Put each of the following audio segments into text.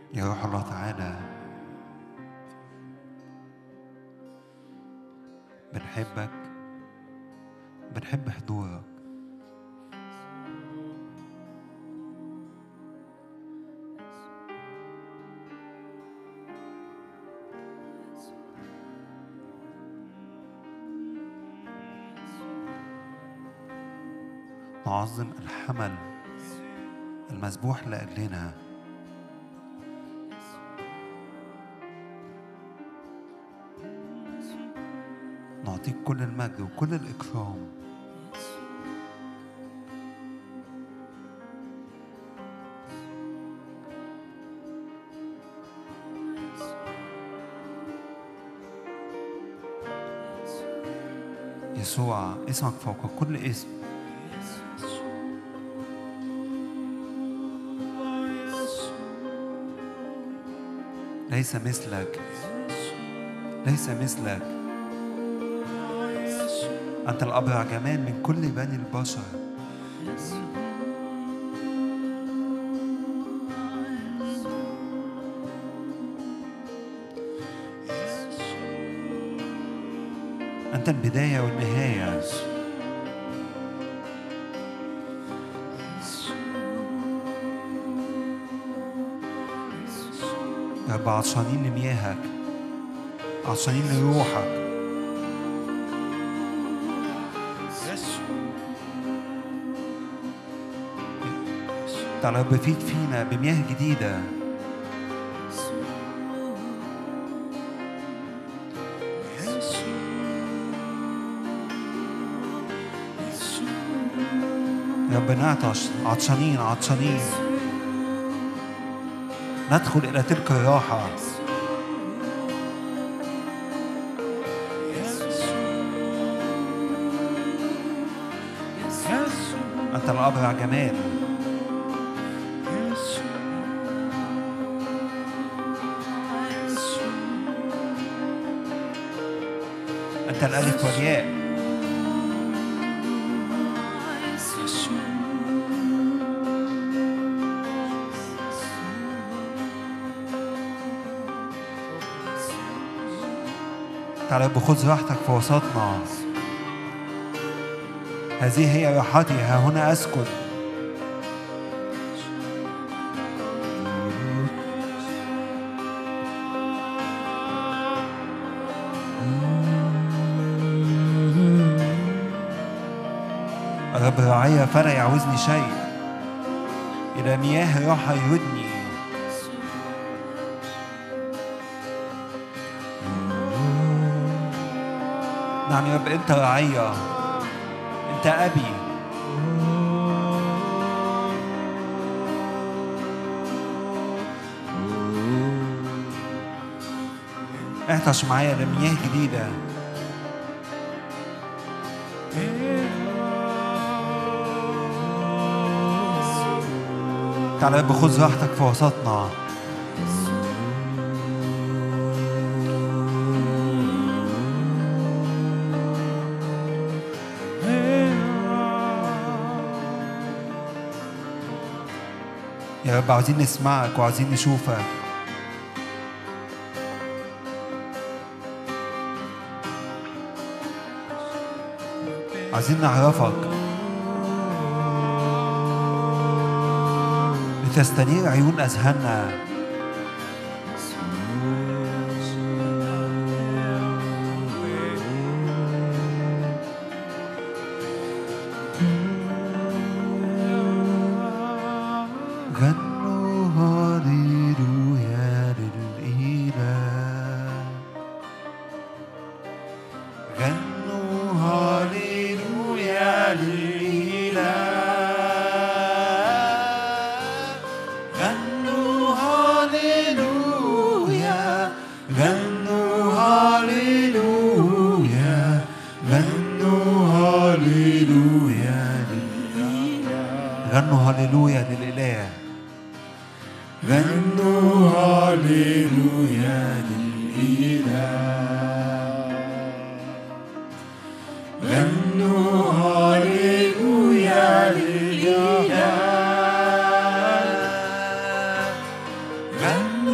يا روح الله تعالى بنحبك بنحب حضورك نعظم الحمل المذبوح لأجلنا نعطيك كل المجد وكل الإكرام يسوع اسمك فوق كل اسم ليس مثلك ليس مثلك أنت الأبرع جمال من كل بني البشر أنت البداية والنهاية يا رب عطشانين لمياهك عطشانين لروحك تعالى يا رب فيك فينا بمياه جديدة يا رب نعطش عطشانين عطشانين ندخل إلى تلك الراحة أنت الأبرع جمال أنت الألف والياء تعالى يا رب خذ راحتك في وسطنا هذه هي راحتي ها هنا أسكن رب رعايا فلا يعوزني شيء إلى مياه راحة يردني نعم يا رب أنت رعية أنت أبي اعطش معايا لمياه جديدة تعالى يا رب خذ راحتك في وسطنا يا رب عاوزين نسمعك وعاوزين نشوفك عايزين نعرفك لتستنير عيون أذهاننا غنوا هاليلويا للإله غنوا هاليلويا للإله غنوا هاليلويا غنوا هاليلويا غنوا هاليلويا للإله غنوا هاليلويا للإله غنوا هاليلويا للإله غنوا هاليلويا للإله غنوا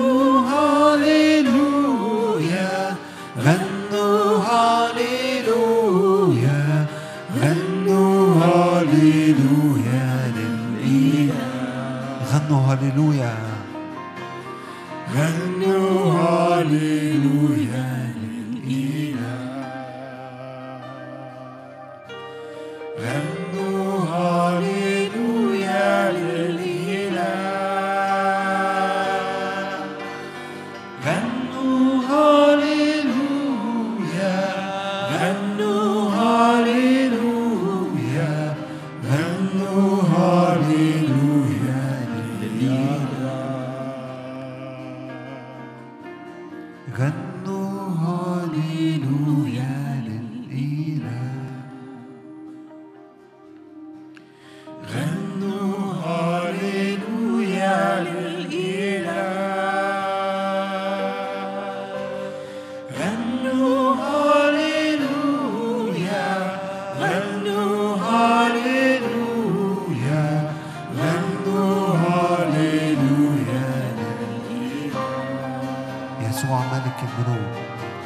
غنوا هاليلويا للإله غنوا هاليلويا للإله غنوا هاليلويا غنوا هاليلويا غنوا هاليلويا للإله غنوا هاليلويا للإله غنوا هاليلويا للإله غنوا هاليلويا غنوا هاليلويا غنوا هاليلويا يسوع ملك الملوك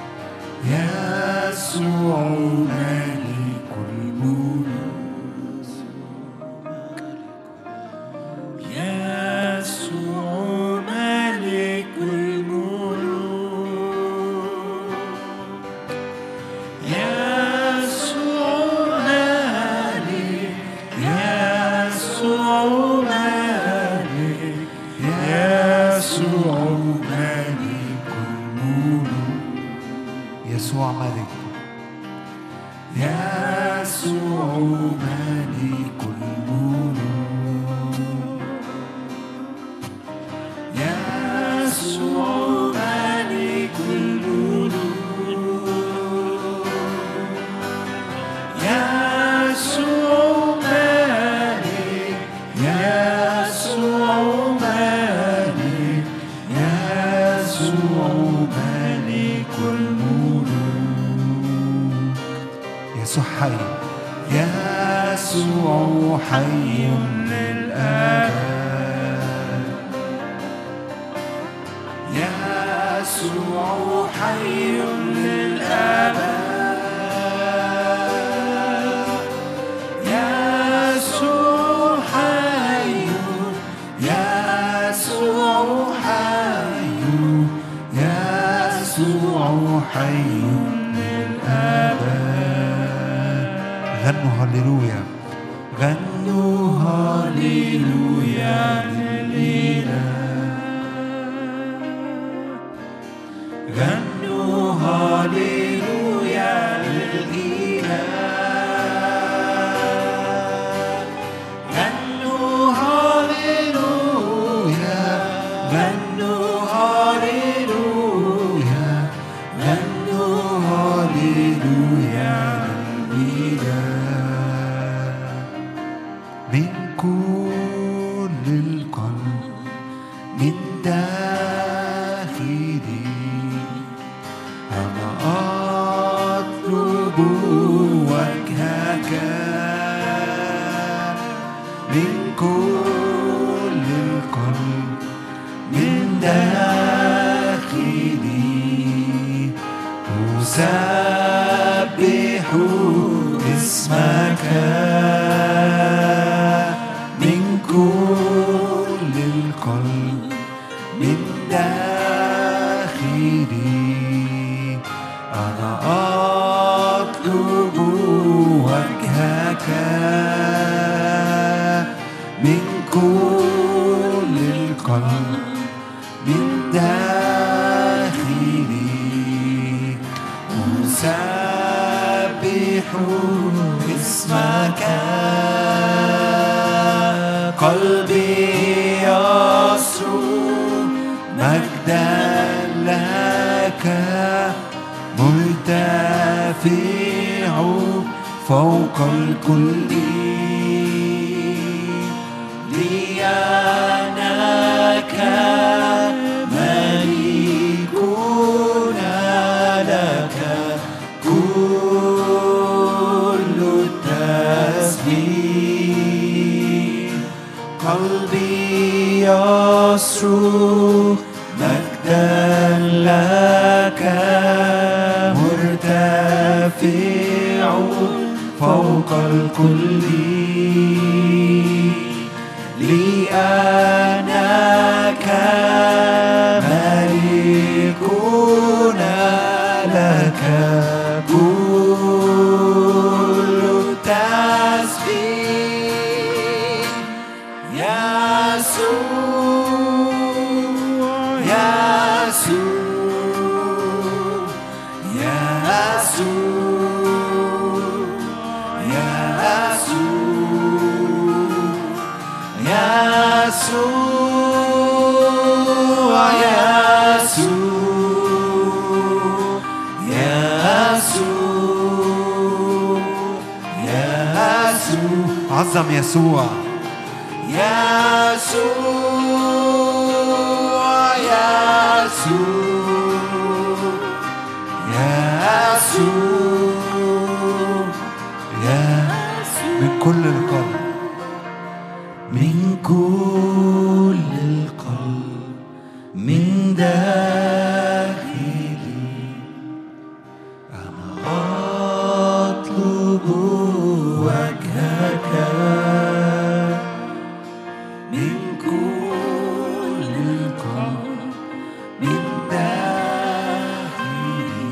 يسوع ملك الملوك يسوع ملك الملوك يسوع ملك يسوع ملك يسوع ملك الملوك يسوع ملك يسوع ملك الملوك يسوع ملك الملوك يسوع ملك يسوع ملك يسوع ملك الملوك يسوع حي يسوع حي للأبد يسوع حي للأبد يسوع حي يسوع حي يسوع حي للأبد غنوا هاليلويا غنوا هاليلويا للإله غنوا هاليلويا للإله غنوا هاليلويا غنوا هاليلويا غنوا هاليلويا للإله من كل القلب من داخلي أنا أطلب وجهك من كل القلب من داخلي أسبح اسمك من كل القلب من داخلي أنا أطلب وجهك من كل القلب من داخلي أسبح اسمك قلبي يصرخ مجدا لك مرتفع فوق الكل لأنك ملكنا لك كل التسبيح قلبي يصرخ مجدا لك مرتفع فوق الكل لأنك عظم يسوع يسوع يسوع يسوع من كل القلب من كل القلب من داخلي أنا أطلب وجهك من كل القلب من داخلي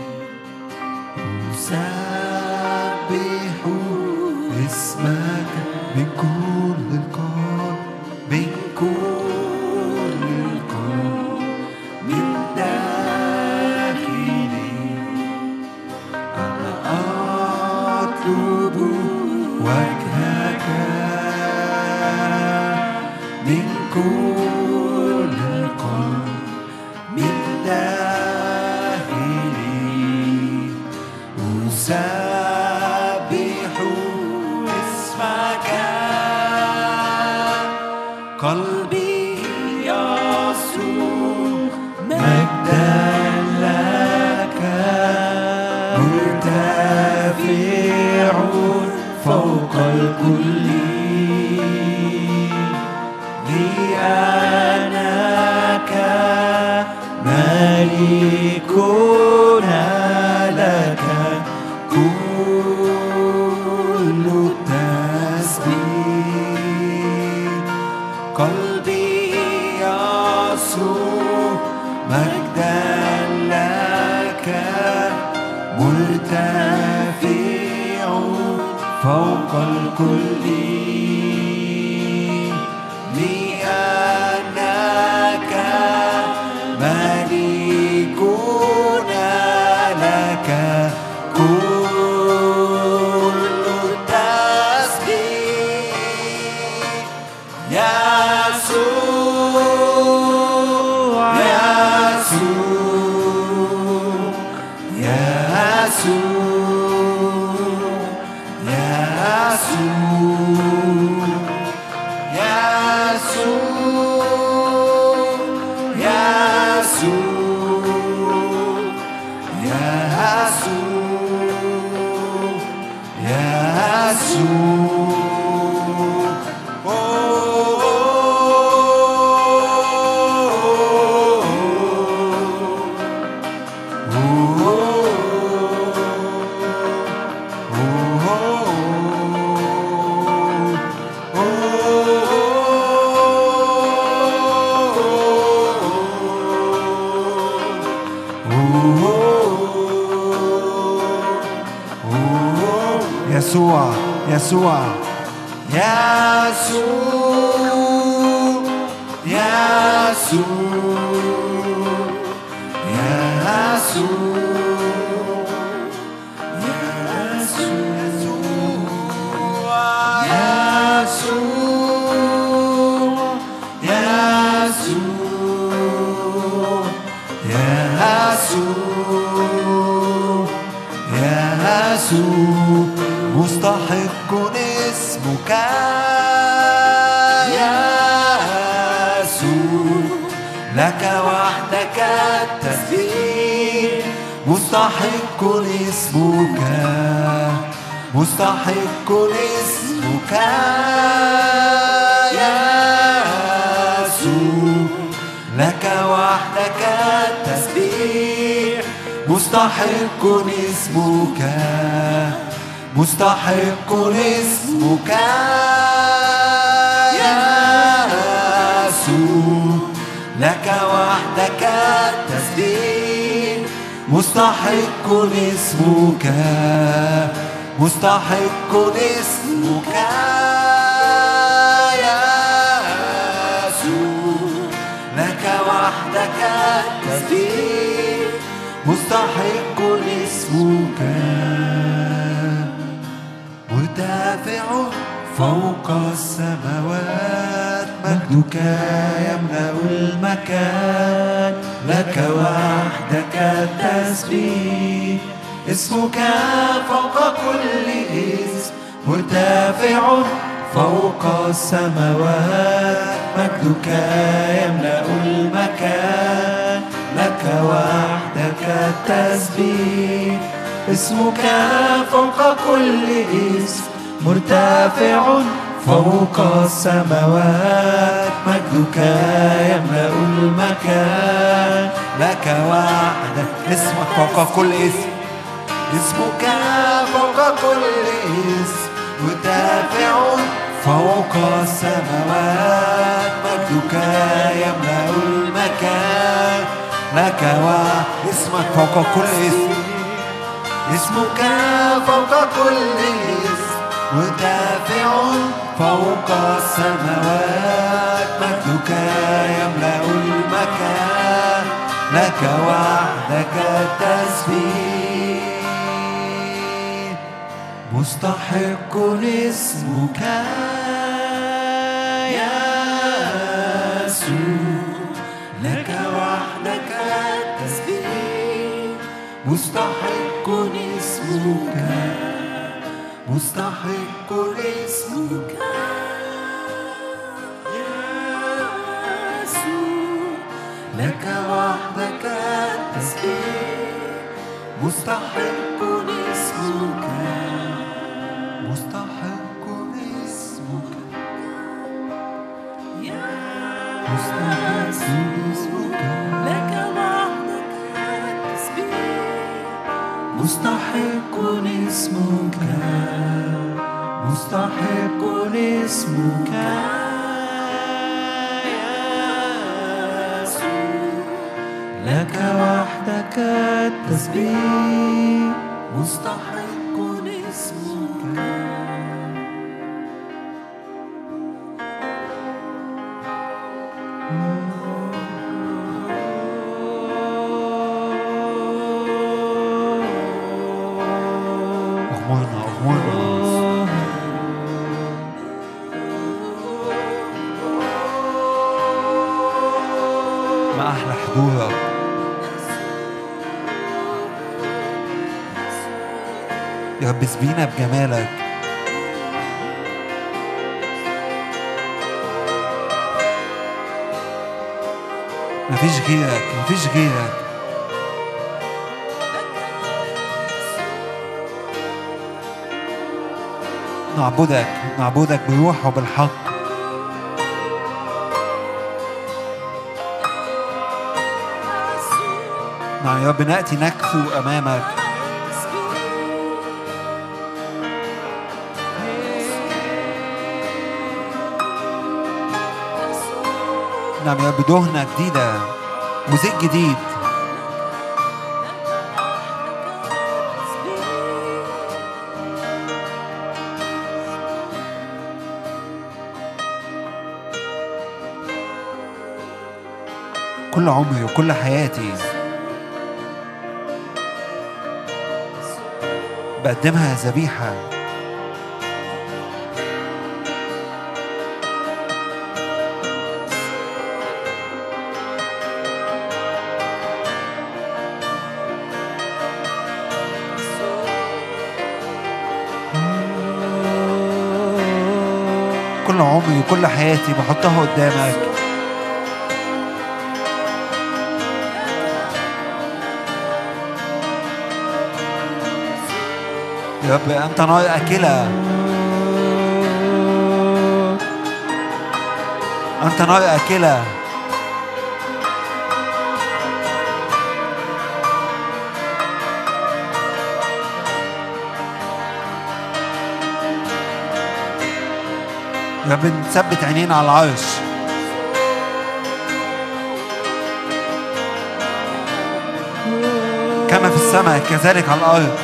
أسبح اسمك من كل القلب من كل القلب من داخلي أنا أطلب وجهك من كل القلب من داخلي أسبح اسمك قلبي يصرخ مجدا لك مرتفع فوق الكل لأنك ملكنا لك كل التسبيح قلبي يصرخ مجدا لك مرتفع فوق الكل لأنك ملكنا لك كل التسبيح يسوع يسوع يسوع يسوع يسوع يسوع يسوع يسوع يسوع يسوع يسوع يسوع يسوع يسوع يسوع يسوع مستحق اسمك يسوع لك وحدك التسبيح مستحق اسمك مستحق اسمك يسوع لك وحدك التسبيح مستحق اسمك مستحق اسمك يسوع لك وحدك التسبيح مستحق اسمك مستحق اسمك يسوع لك وحدك التسبيح مستحق اسمك مرتفع فوق السماوات مجدك يملأ المكان لك وحدك التسبيح اسمك فوق كل اسم مرتفع فوق السماوات مجدك يملأ المكان لك وحدك التسبيح اسمك فوق كل اسم مرتفع فوق السماوات مجدك يملأ المكان لك وحدك اسمك فوق كل اسم اسمك فوق كل اسم مرتفع فوق السماوات مجدك يملأ المكان لك وحدك اسمك فوق كل اسم اسمك فوق كل اسم مرتفع فوق السماوات مجدك يملأ المكان لك وحدك التسبيح مستحق اسمك يا يسوع لك وحدك التسبيح مستحق اسمك مستحق اسمك يسوع لك وحدك التسبيح مستحق اسمك مستحق اسمك مستحق اسمك لك وحدك التسبيح مستحق اسمك مستحق اسمك يسوع لك وحدك التسبيح مستحق اسمك اغمرنا اغمرنا ما احلى حضورك يا رب اسبينا بجمالك مفيش غيرك مفيش غيرك نعبدك نعبدك بروح وبالحق نعم يا رب نأتي نكفو أمامك نعم يا رب دهنة جديدة وزيت جديد كل عمري وكل حياتي بقدمها ذبيحة كل عمري وكل حياتي بحطها قدامك يا رب أنت نار أكلة أنت نار أكلة يا رب نثبت عينينا على العرش كما في السماء كذلك على الأرض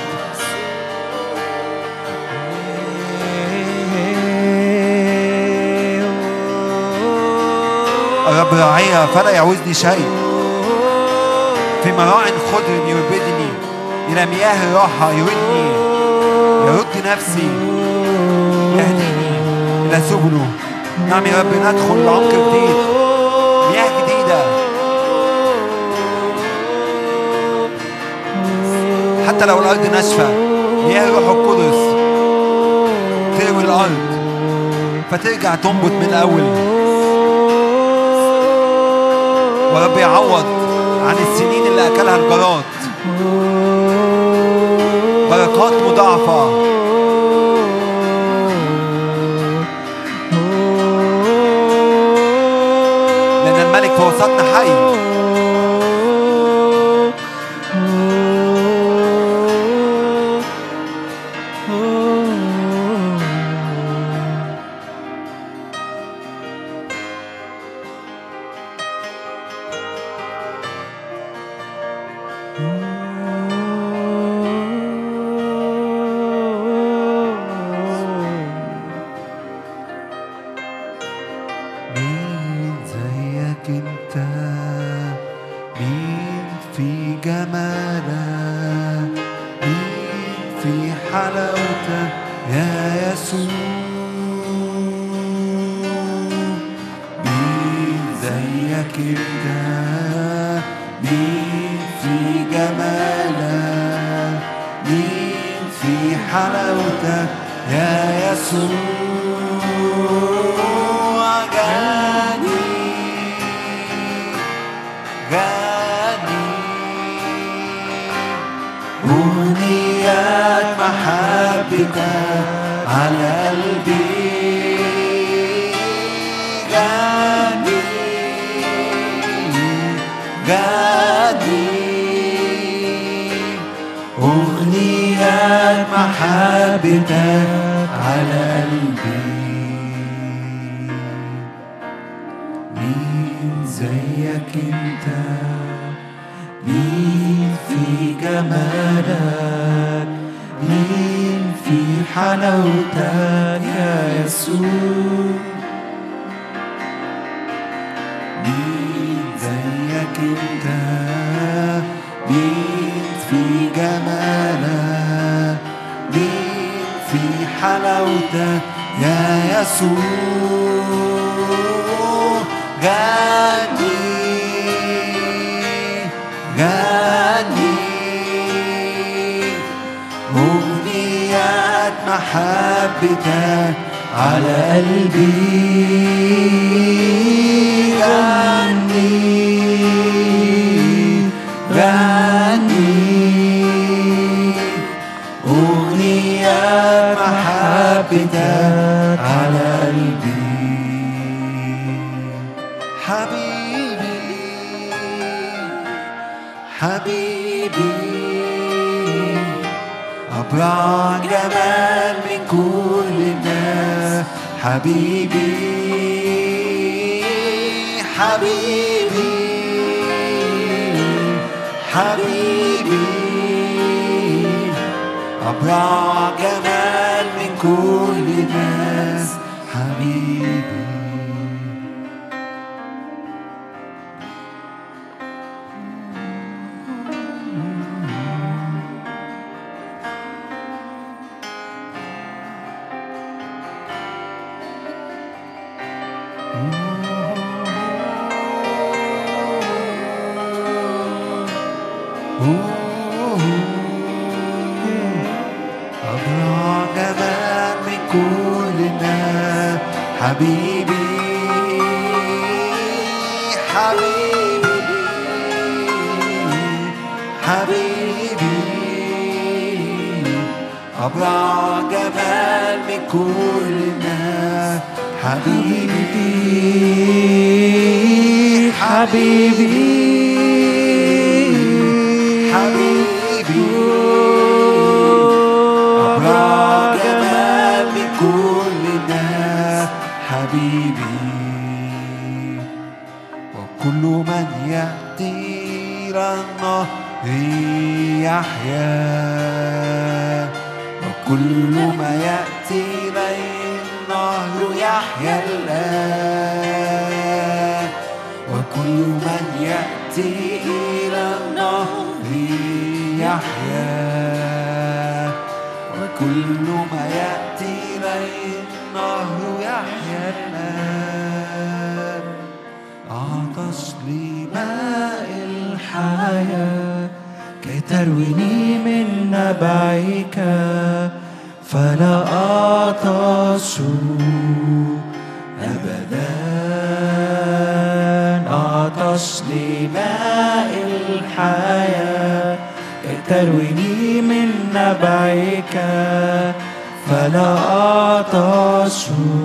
الرب راعية فلا يعوزني شيء في مراع خضر يربدني إلى مياه الراحة يردني يرد نفسي يهديني إلى سبله نعم يا رب ندخل لعمق جديد مياه جديدة حتى لو الأرض ناشفة مياه الروح القدس تروي الأرض فترجع تنبت من الأول ورب يعوض عن السنين اللي أكلها الجراد بركات مضاعفة لأن الملك في وسطنا حي مين زيك انت مين في جمالك مين في حلاوتك يا يسوع مين زيك انت مين في جمالك مين في حلاوتك يا يسوع غني غني أغنيات محبتك على قلبي غني غني أغنيات محبتك على قلبي مين زيك انت مين في جمالك مين في حلاوتك يا يسوع مين زيك انت مين في جمالك مين في حلاوتك يا يسوع غني غني أغنيات محبتك على قلبي غني غني أغنيات محبتك على قلبي حبيبي حبيبي أبرع جمال من كل الناس حبيبي حبيبي حبيبي أبرع جمال من كل الناس حبيبي أبرع جمال من كل الناس حبيبي حبيبي حبيبي أبرع جمال من كل الناس حبيبي حبيبي حبيبي أبرع جمال من كل الناس حبيبي وكل من يأتي إلى النهر يحيا وكل ما يأتي إليه النهر يحيا الآن وكل من يأتي إلى النهر يحيا وكل ما يأتي إليه النهر يحيا الآن عطش لماء الحياة كي ترويني من نبعك فلا أعطش أبدا أعطش لماء الحياة كي ترويني من نبعك فلا أعطش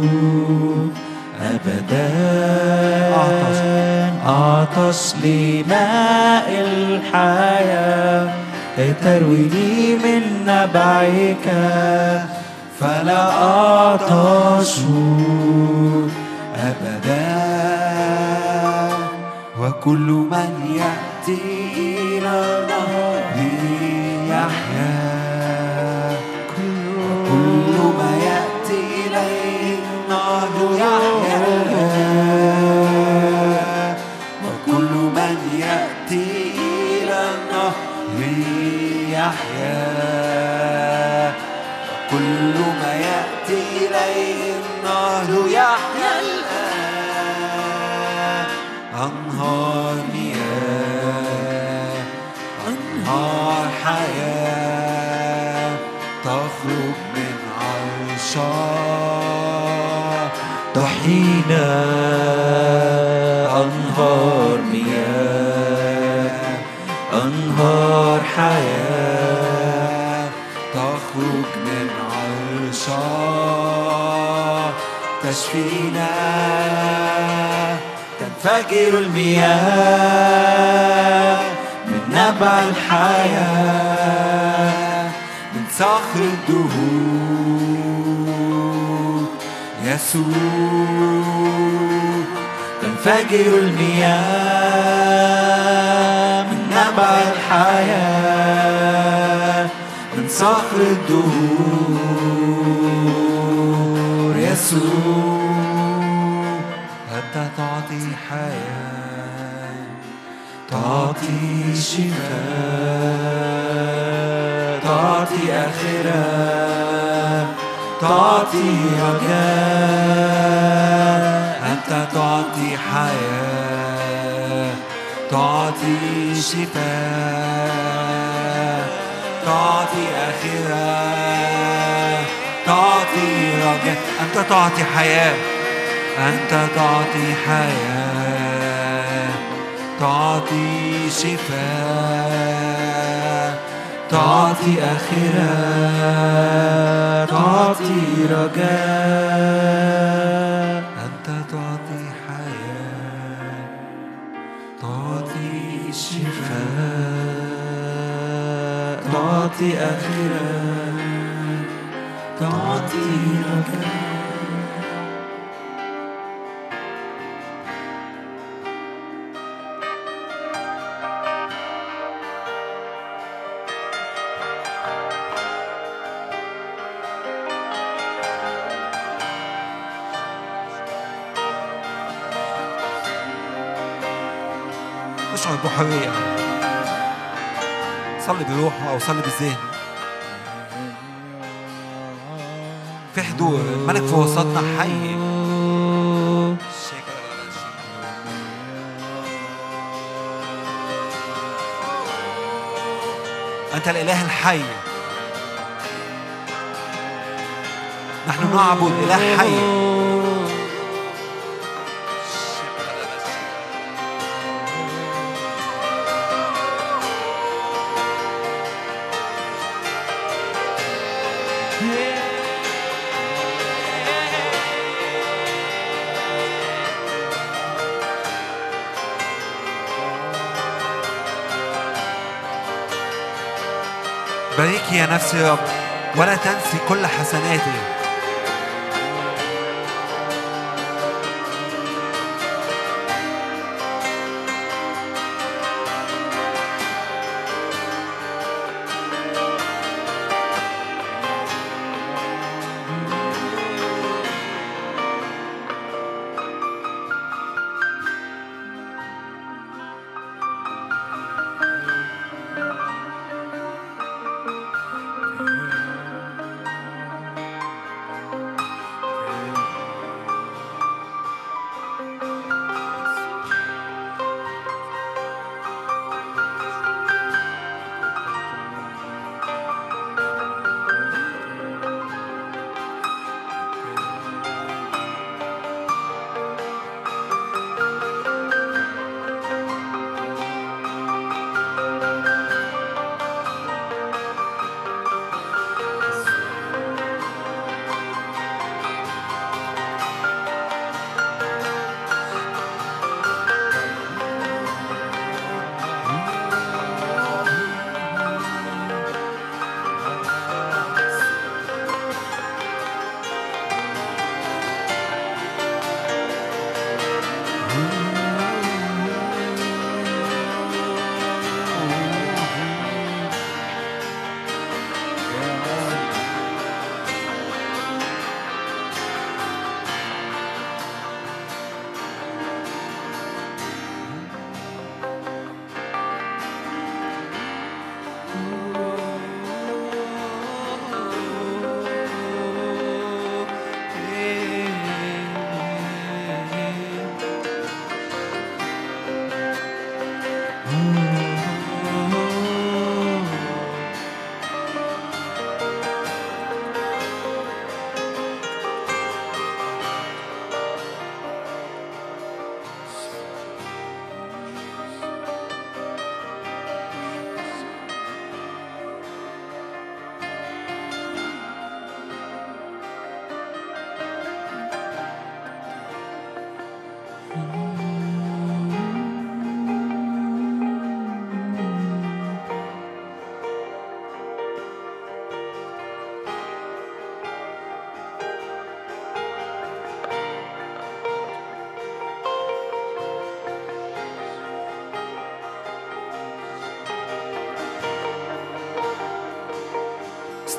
أبدا أعطش. أعطش لماء الحياة كي ترويني من نبعك فلا أعطش أبدا وكل من يأتي إلى النهر يحيا كل ما يأتي إليه النهر يحيا وكل من يأتي إلى النهر يحيا كل ما يأتي إليه النهر يحيا الآن أنهار مياه أنهار حياة تخرج من عرشها تحيينا أنهار مياه أنهار حياة تخرج من عرشها تشفينا تنفجر المياه من نبع الحياة من صخر الدهور يسوع تنفجر المياه من نبع الحياة من صخر الدهور يسوع أنت تعطي حياة تعطي شفاء تعطي آخرة تعطي رجاء أنت تعطي حياة تعطي شفاء تعطي آخرة تعطي رجاء أنت تعطي حياة أنت تعطي حياة تعطي شفاء تعطي آخرة تعطي رجاء أنت تعطي حياة تعطي شفاء تعطي آخرة تعطي رجاء اشعر بحرية صلي بروح أو صلي بالذهن في حضور الملك في وسطنا حي أنت الإله الحي نحن نعبد إله حي باركي يا نفسي يا رب ولا تنسي كل حسناتي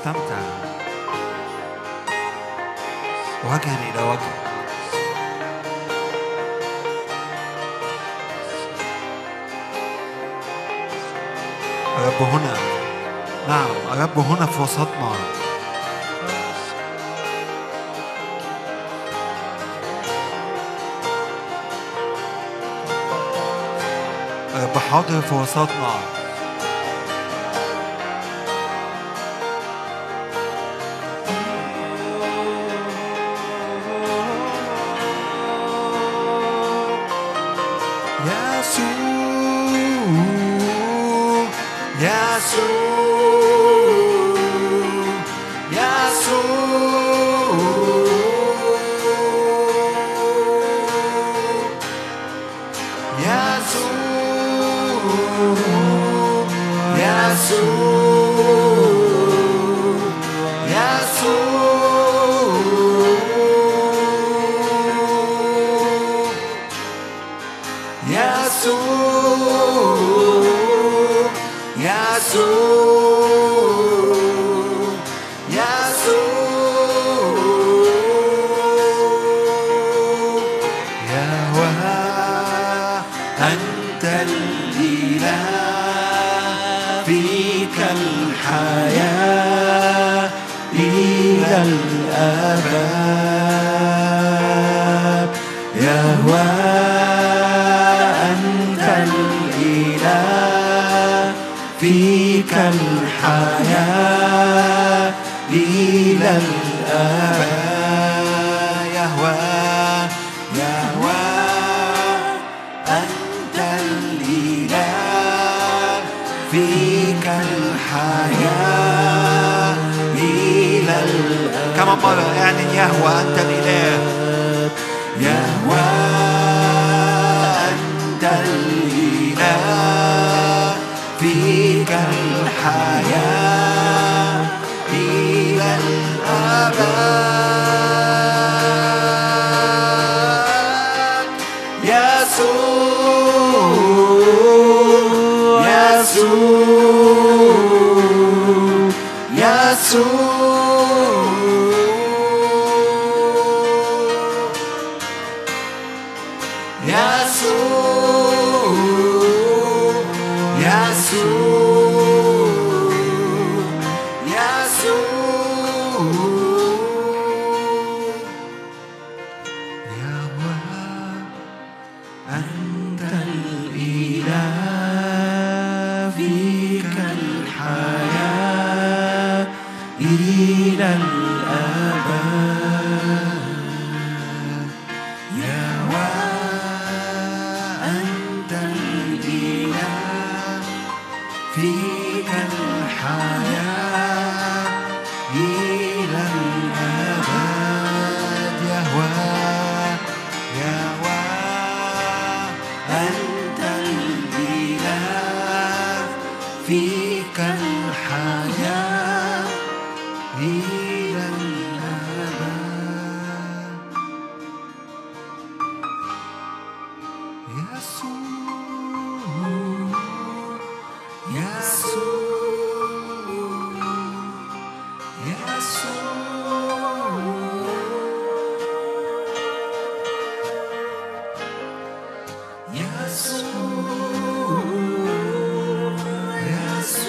واستمتع وجها إلى وجه الرب هنا نعم الرب هنا في وسطنا الرب حاضر في وسطنا يسوع يسوع يسوع يسوع يسوع يسوع يسوع يسوع يهوه أنت الإله فيك الحياة إلى الأبد يهوه أنت الإله فيك الحياة إلى الأبد يهوه يهوه أنت الإله فيك الحياة إلى الأبد كمان مرة اعلن يهوى أنت الإله يهوى أنت الإله فيك الحياة إلى الأبد يسوع يسوع يسوع يسوع يسوع يهوه أنت الإله فيك الحياة إلى الأبد يهوه أنت الإله فيك الحياة إلى الأبد يهوه يهوه أنت الإله فيك الحياة إلى الأبد يسوع يسوع يسوع يسوع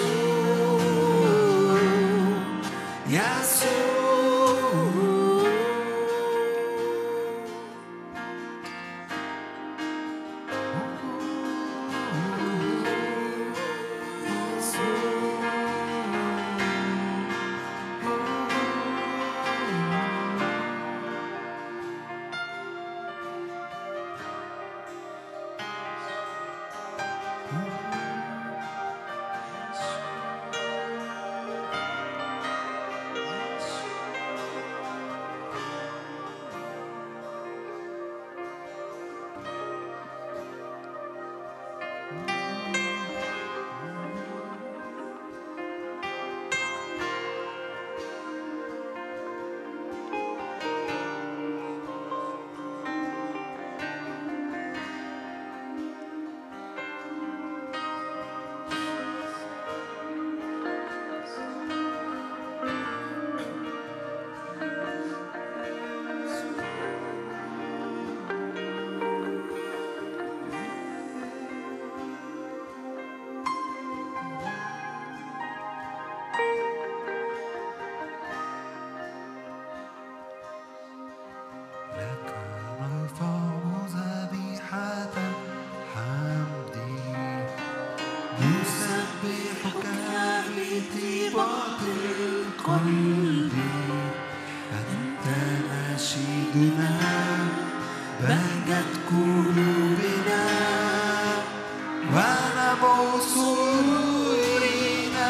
بطيبة القلب أنت نشيدنا بهجت قلوبنا ونبع سرورنا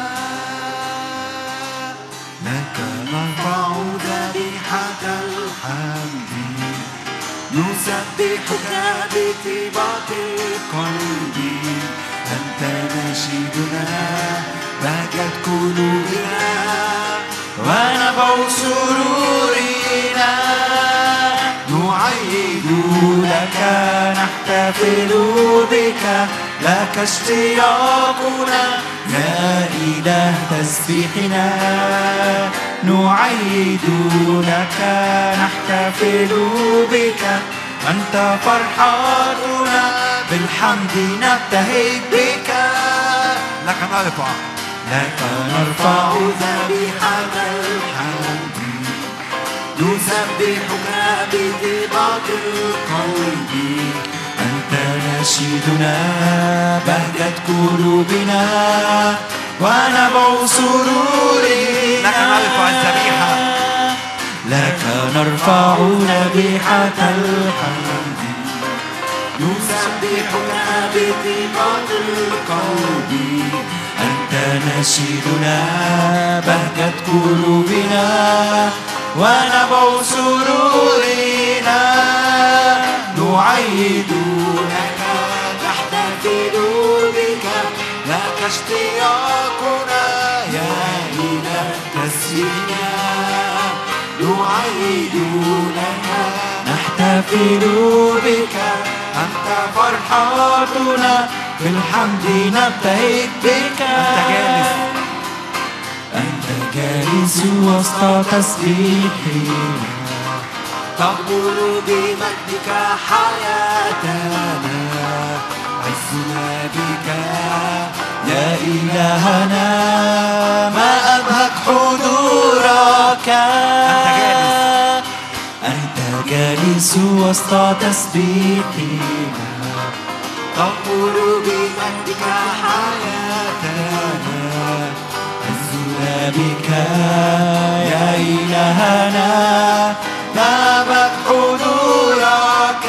لك نرفع ذبيحة الحمد نسبحك بطيبة القلب أنت نشيدنا بهجت قلوبنا ونبع سرورنا نعيد لك نحتفل بك لك اشتياقنا يا إله تسبيحنا نعيد لك نحتفل بك أنت فرحتنا بالحمد نبتهج بك لك نرفع لك نرفع ذبيحة الحمد نسبحك بطيبة القلب أنت نشيدنا بهجت قلوبنا ونبع سرورنا لك نرفع الذبيحة. لك نرفع ذبيحة الحمد نسبحك بطيبة القلب أنت نشيدنا بهجت قلوبنا ونبع سرورنا نعيد لك نحتفل بك لك اشتياقنا يا إله تسبيحنا نعيد لك نحتفل بك أنت فرحتنا بالحمد نبتهج بك أنت جالس. أنت جالس وسط تسبيحنا تقبل بمجدك حياتنا عزنا بك يا إلهنا ما أبهك حضورك أنت جالس. أنت جالس وسط تسبيحنا تقبل بمجدك حياتنا عزنا بك يا إلهنا نابت حضورك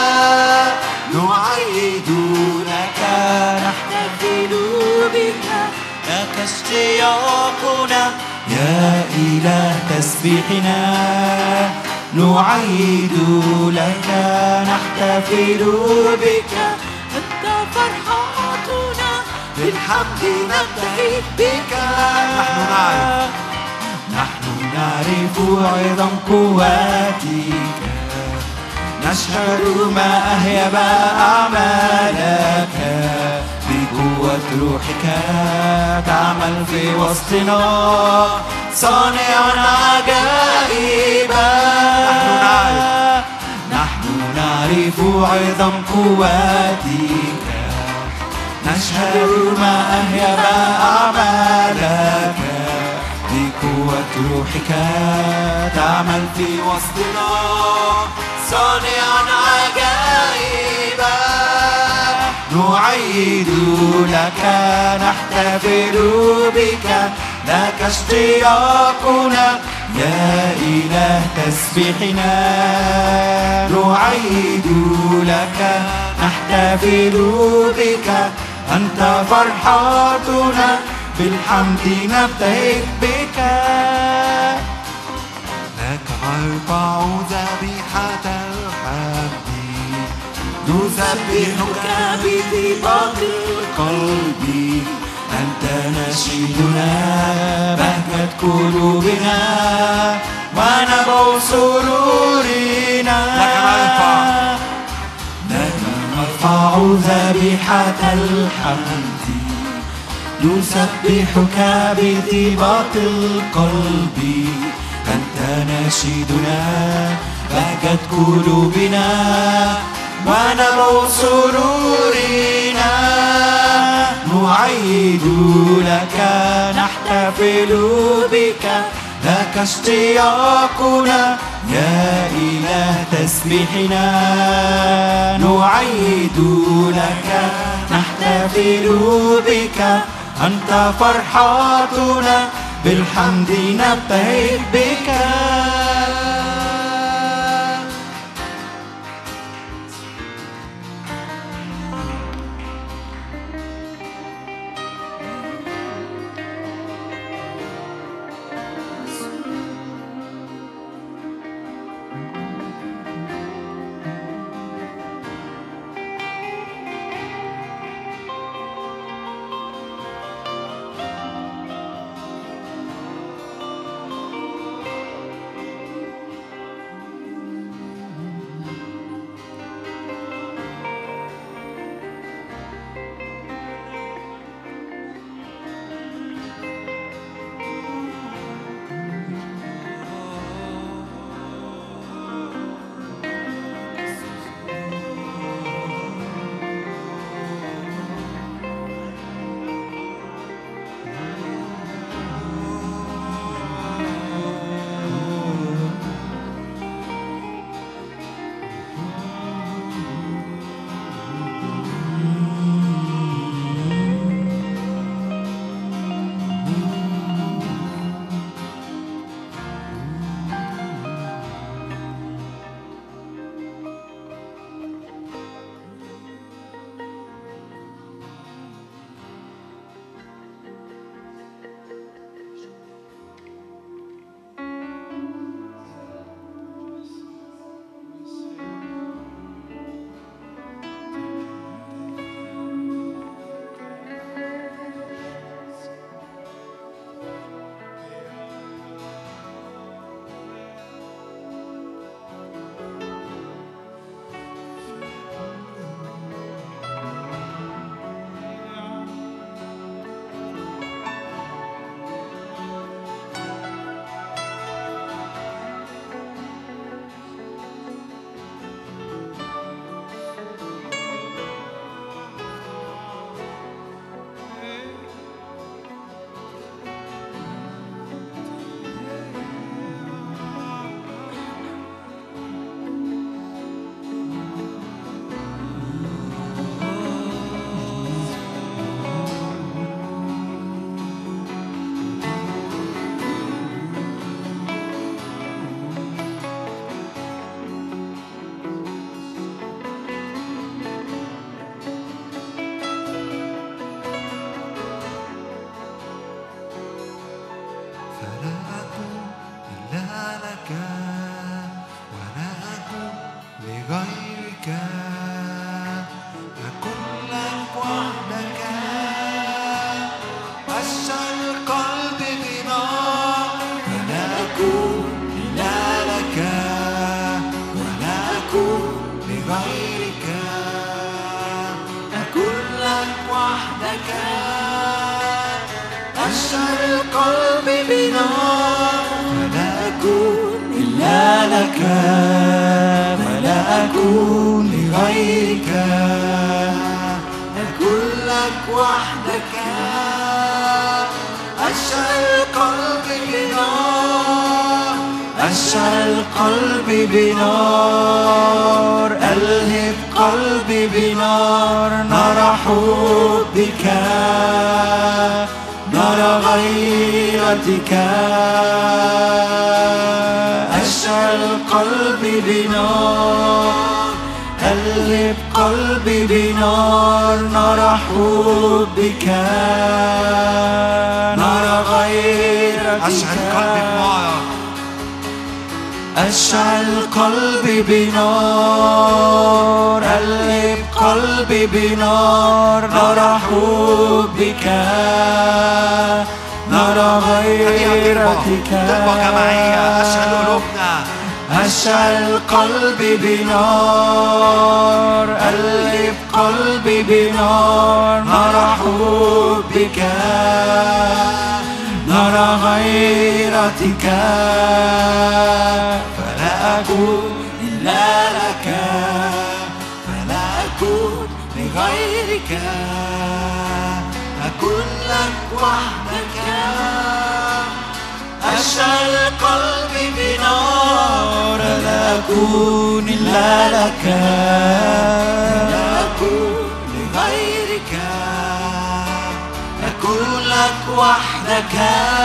نعيد لك نحتفل بك لك اشتياقنا يا إله تسبيحنا نعيد لك نحتفل بك أنت فرحتنا بالحمد نبتهج بك نحن نعرف. نحن نعرف عظم قواتك نشهد ما أهيب أعمالك بقوة روحك تعمل في وسطنا صانعا عجائبا نحن نعرف. نحن نعرف عظم قواتك نشهد ما أهيب أعمالك بقوة روحك تعمل في وسطنا صانعا عجائبا نعيد لك نحتفل بك لك اشتياقنا يا إله تسبيحنا نعيد لك نحتفل بك أنت فرحتنا بالحمد نبتهج بك لك أرفع ذبيحة الحمد نسبحك بطيبة القلب أنت نشيدنا بهجت قلوبنا ونبع سرورنا لك نرفع. لك نرفع ذبيحة الحمد نسبحك بطيبة القلب أنت نشيدنا بهجت قلوبنا ونبع سرورنا نعيد لك نحتفل بك لك اشتياقنا يا إله تسبيحنا نعيد لك نحتفل بك أنت فرحتنا بالحمد نبتهج بك فلا أكون إلا لك ولا أكون لغيرك أكون لك وحدك أشعل القلب بنار فلا أكون إلا لك ولا أكون لغيرك أكون لك وحدك أشعل القلب بنار فلا أكون إلا لك فلا أكون لغيرك أكون لك وحدك أشعل القلب بنار أشعل قلبي بنار ألهب قلبي بنار نرى حبك نرى غيرتك أشعل قلبي بنار ألهب قلبي بنار نرى حبك نرى غيرتك أشعل قلبي بنارك أشعل قلبي بنار قلب قلبي بنار نرى حبك نرى غيرتك طلبة جماعية أشعل قلوبنا أشعل قلبي بنار قلب قلبي بنار نرى حبك نرى غيرتك فلا أكون إلا لك فلا أكون لغيرك أكون لك وحدك أشعل قلبي بنار لا أكون إلا لك لا أكون لغيرك أكون لك وحدك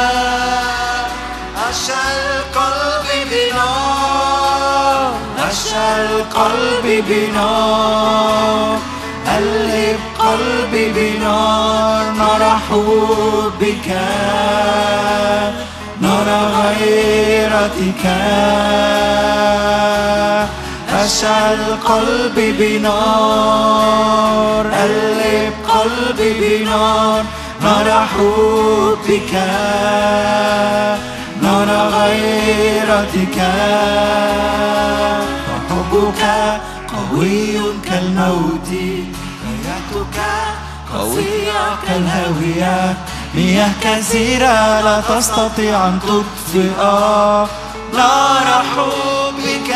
أشعل قلبي بنار أشعل قلبي بنار قلب قلبي بنار نار حبك نار غيرتك أشعل قلبي بنار قلب قلبي بنار نار حبك نار غيرتك فحبك قوي كالموت غيرتك قوية كالهاوية مياه كثيرة لا تستطيع أن تطفئ نار حبك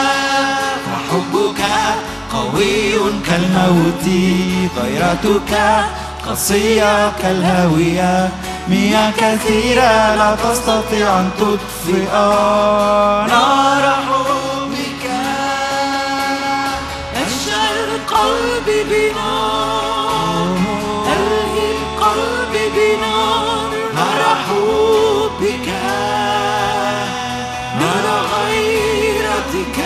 فحبك قوي كالموت غيرتك قصية كالهاوية مياه كثيرة لا تستطيع أن تطفئ نار حبك أشعل قلبي بنار ألهب قلبي بنار نار حبك نار غيرتك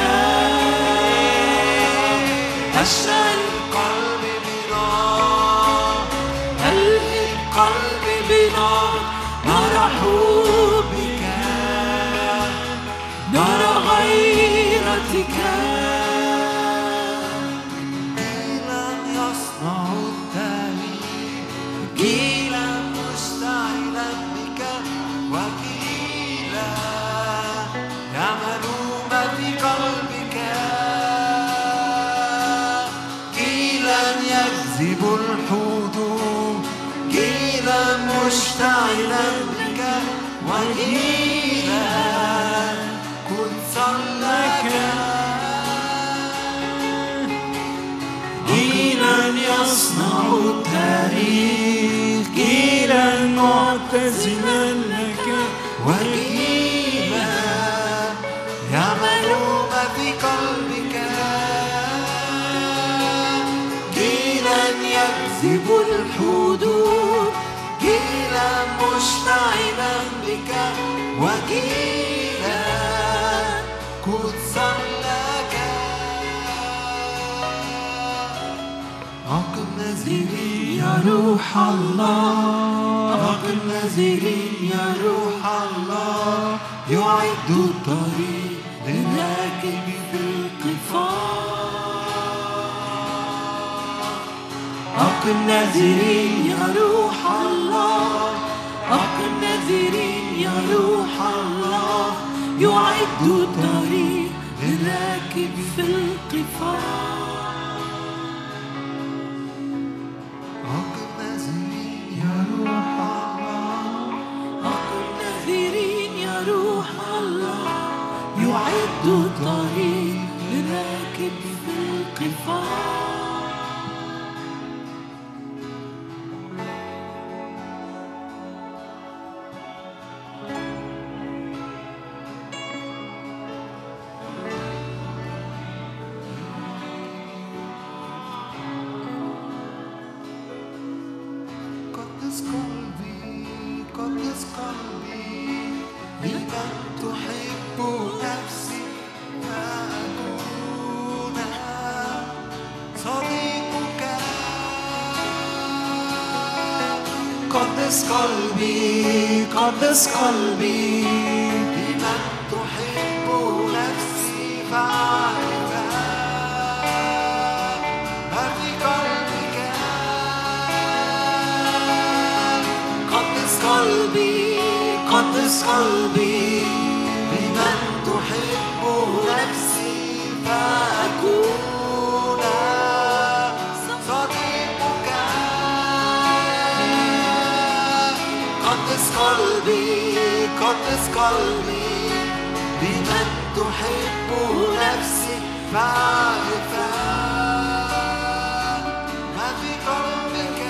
أشعل قلبي بنار ألهب قلبي بنار نار حبك نار غيرتك جيلا يصنع التاريخ جيلا مشتعلا بك وجيلا يعمل ما في قلبك جيلا يجذب الحدود جيلا مشتعلا بك وجيلا قدسا لك جيلا يصنع التاريخ جيلا معتزلا لك وجيلا يعمل ما في قلبك جيلا يجذب الحدود جيلا مشتعلا بك وجيلا قدسا لك عقب نزيري يا روح الله عقب نزيري يا روح الله يعد الطريق للراكب في القفار أقم نذيرين يا روح الله أقم نذيرين يا روح الله يعد الطريق للراكب في القفار أقم نذيرين يا روح الله أقم نذيرين يا روح الله يعد الطريق للراكب في القفار قدس قلبي قدس قلبي لمن تحب نفسي فأكون صديقك قدس قلبي قدس قلبي لمن تحب نفسي فأعرفها ما في قلبك قدس قلبي قدس قلبي لمن تحب نفسي فأكون صديقك قدس قلبي قدس قلبي بمن تحب نفسي فأعرفها ما في قلبك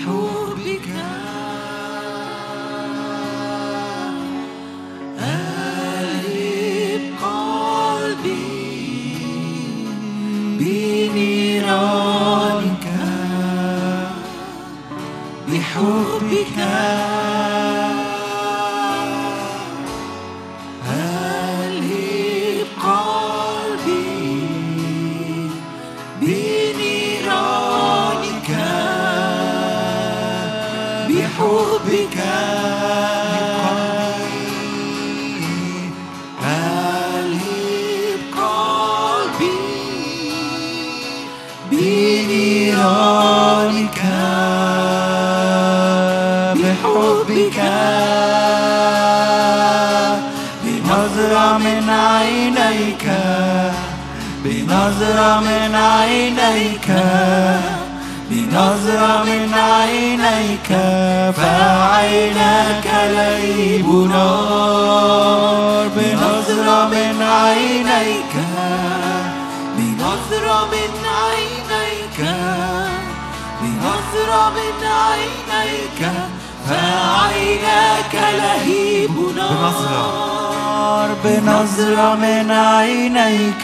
بحبك ألهب قلبي بنيرانك بحبك ألهب قلبي بنيرانك بحبك ألهب قلبي بنيرانك بحبك بنظرة من عينيك بنظرة من عينيك بنظرة من عينيك فعينك لهيب نار بنظرة من عينيك بنظرة من عينيك بنظرة من عينيك فعينك لهيب نار بنظرة من عينيك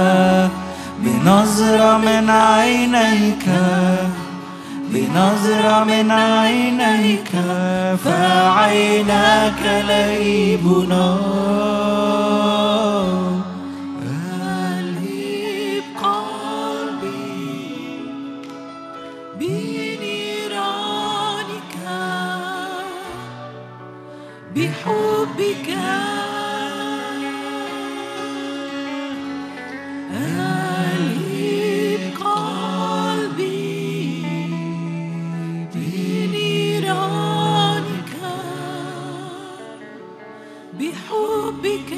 بنظرة من عينيك بنظرة من عينيك فعينك لهيب نار ألهب قلبي بنيرانك بحبك ألهب قلبي بنيرانك بحبك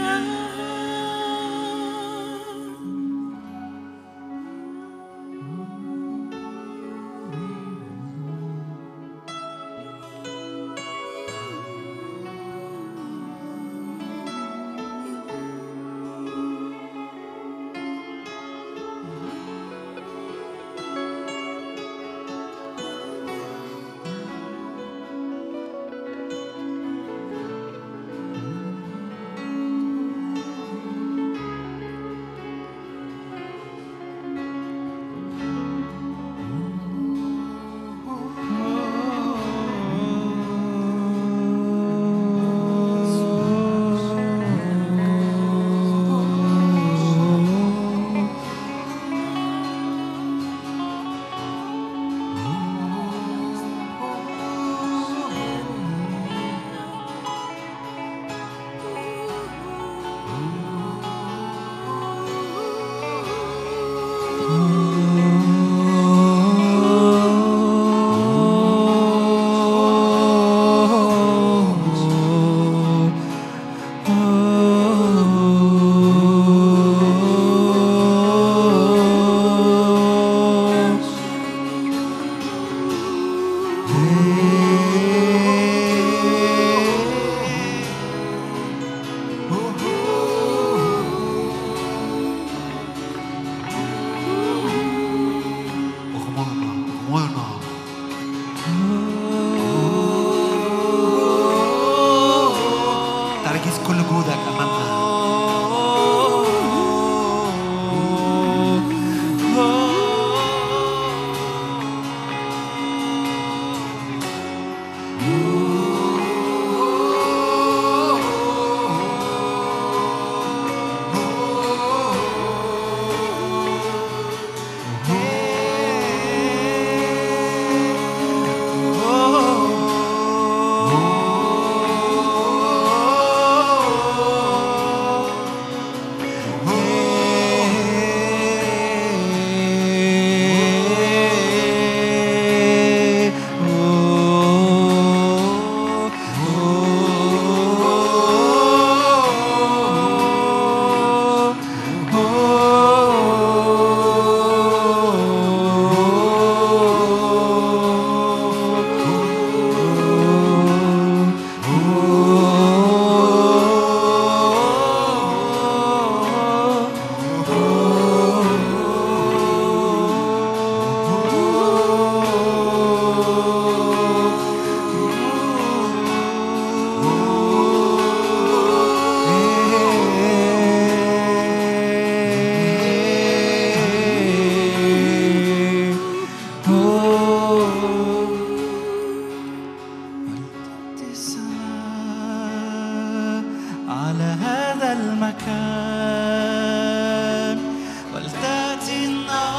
المكان ولتأتي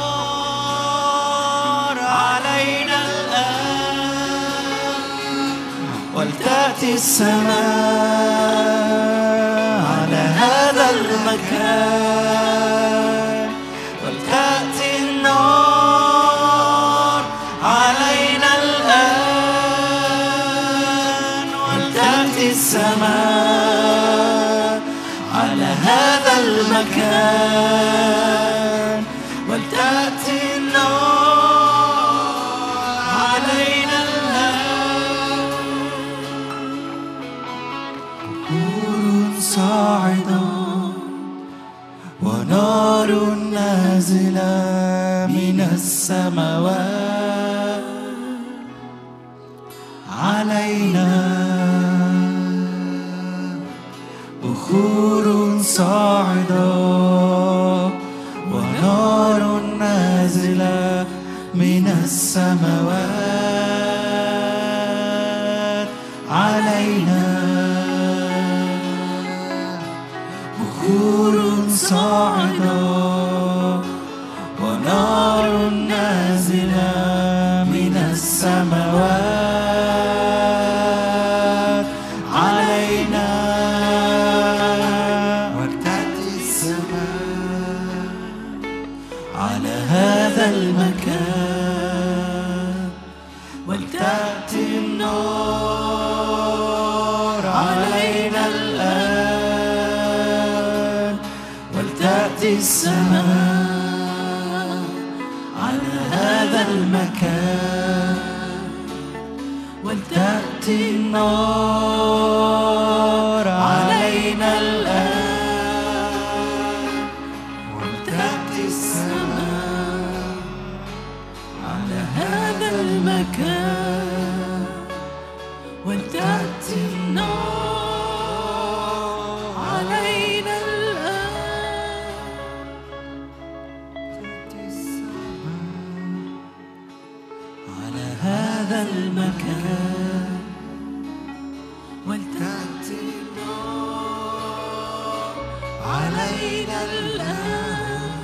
النار علينا الآن ولتأتي السماء على هذا المكان ولتأتي النار علينا الآن ولتأتي السماء على هذا المكان ولتأتي النار علينا الآن نور صاعدا ونار نازلة من السماوات علينا بخور صاعدة ونار نازلة من السماوات علينا بخور صاعدة ونار نازلة من السماوات علينا ولتأتي السماء على هذا المكان ولتأتي النار علينا الآن ولتأتي السماء على هذا المكان ولتأتي النار علينا الآن ولتأتي السماء على هذا المكان ولتأتي النار علينا الآن على هذا المكان ولتأتي النار علينا الآن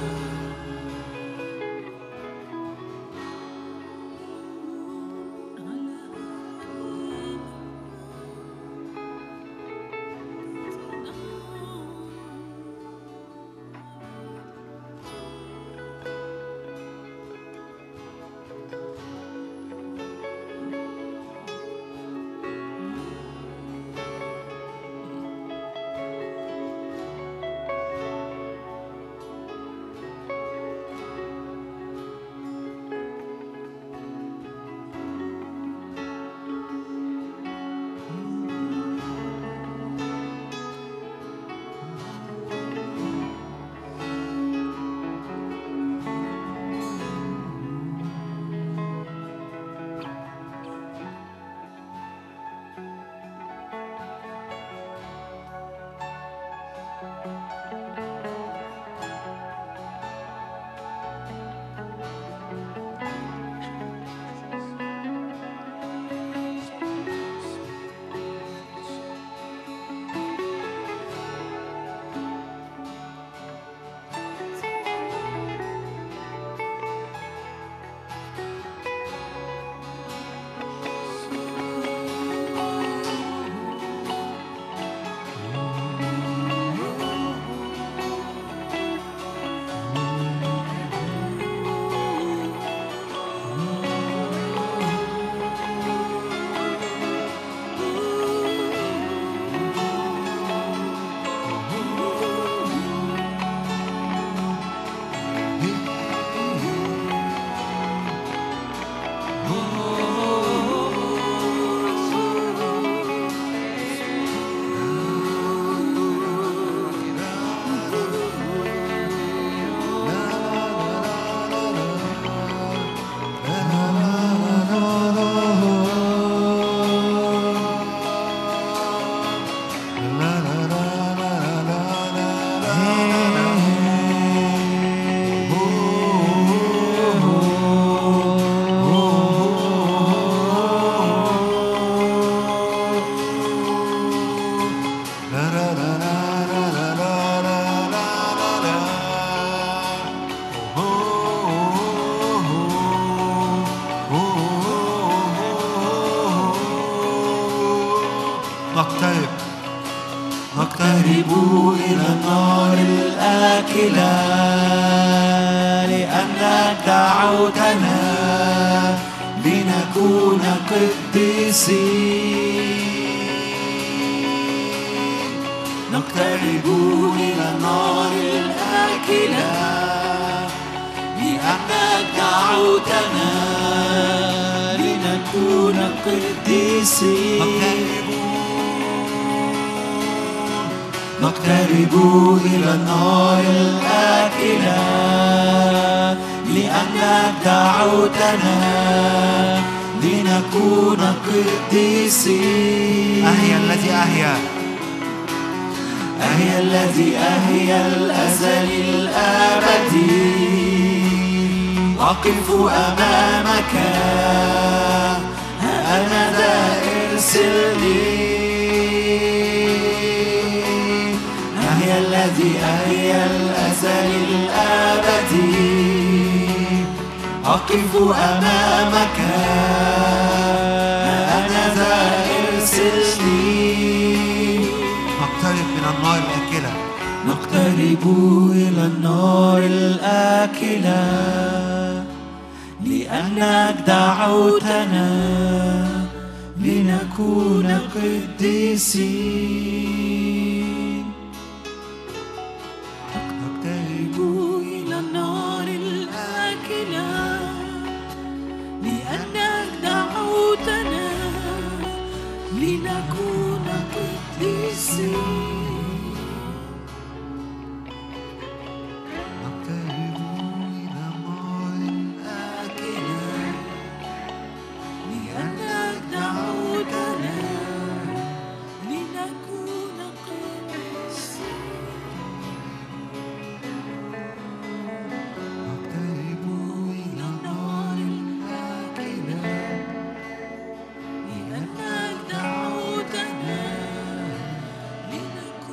نقترب نقترب إلى النار الآكلة لأنك دعوتنا لنكون قديسين نقترب إلى النار الآكلة لأنك دعوتنا لنكون قديسين نقترب إلى النار الآكلة لأنك دعوتنا لنكون قديسين أهيا الذي أهيا أهي الذي أهي الأزل الأبدي أقف أمامك ها أنا ذا ارسلني أهي الذي أهي الأزل الأبدي أقف أمامك ها أنا ذا ارسلني نقترب من النار الآكلة نقترب إلى النار الآكلة لأنك دعوتنا لنكون قديسين نقترب إلى النار الآكلة لأنك دعوتنا لنكون قديسين نقترب إلى النار الآكلة لأنك دعوتنا لنكون قديسين نقترب إلى النار الآكلة لأنك دعوتنا لنكون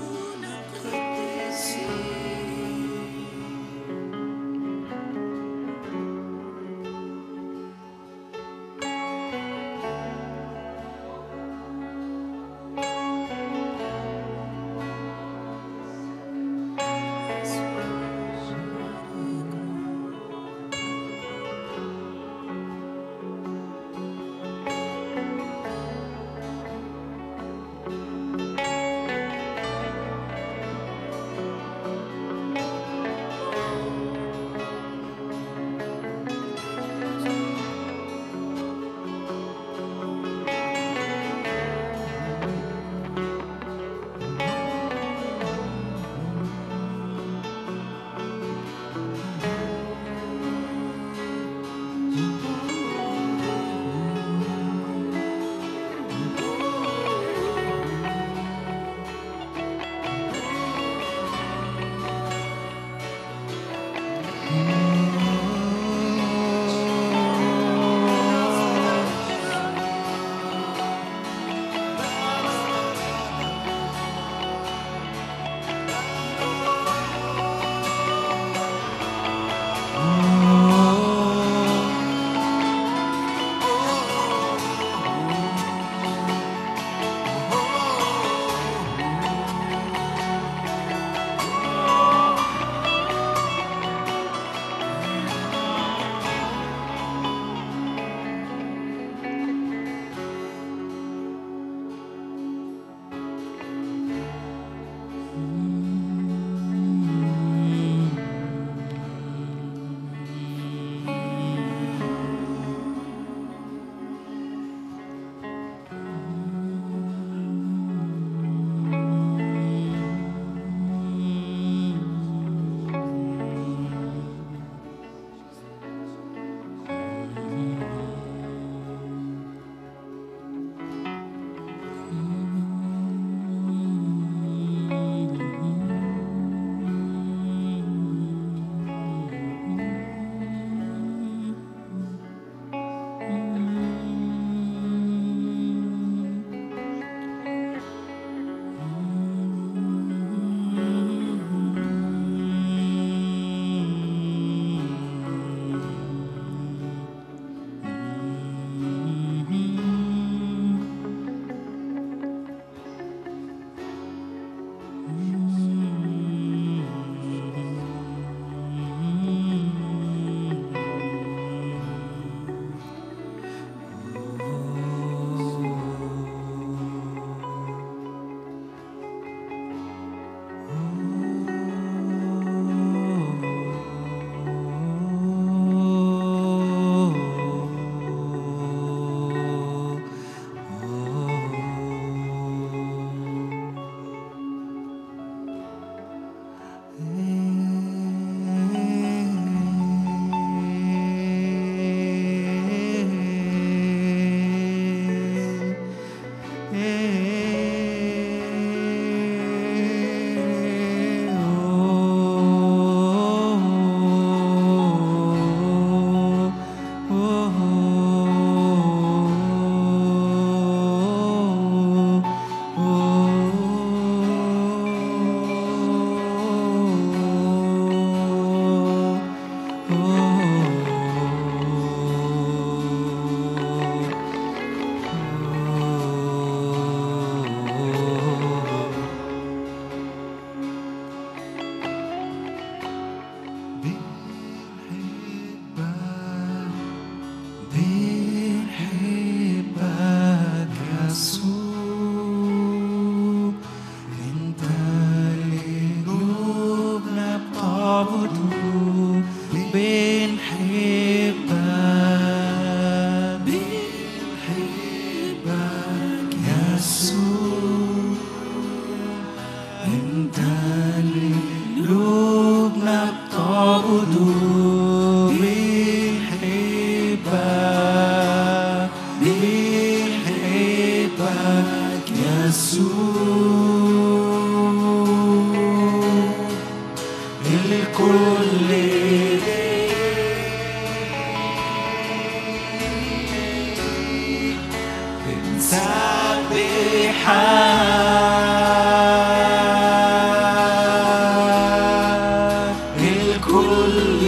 بنحبك يسوع الكل بنسبحك الكل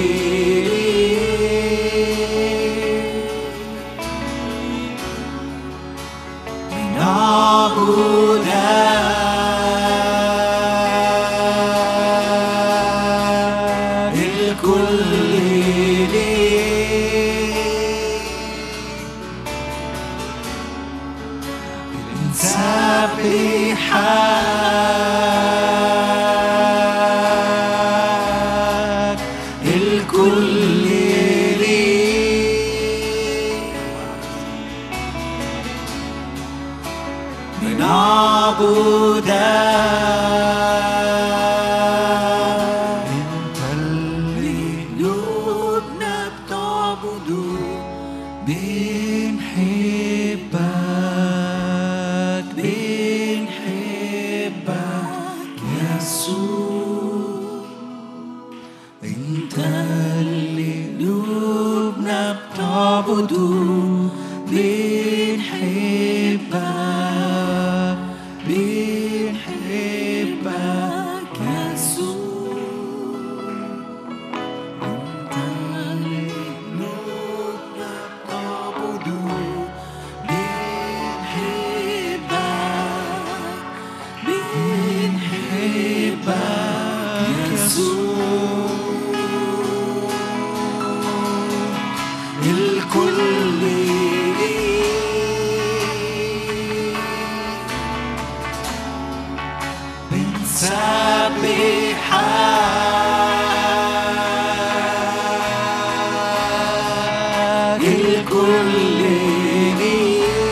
نعبدك الكل نسبحك الكل بنعبدك انت اللي قلوبنا بتعبده بنحبك بنحبك يسوع انت اللي قلوبنا بتعبده بنحبك بنحبك يسوع انت اللي قلوبنا بتعبده بنحبك بنحبك يسوع الكل بنسبحك الكل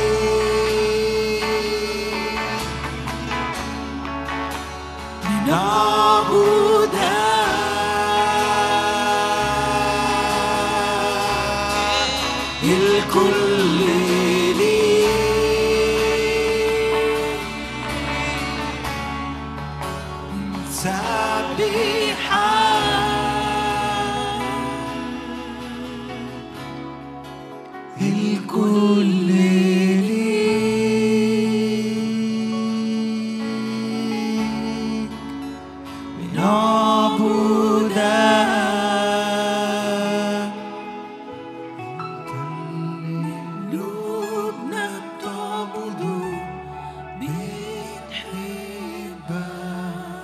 نعبدك الكل سبحك الكل ليك بنعبدك قلوبنا بتعبده بنحبك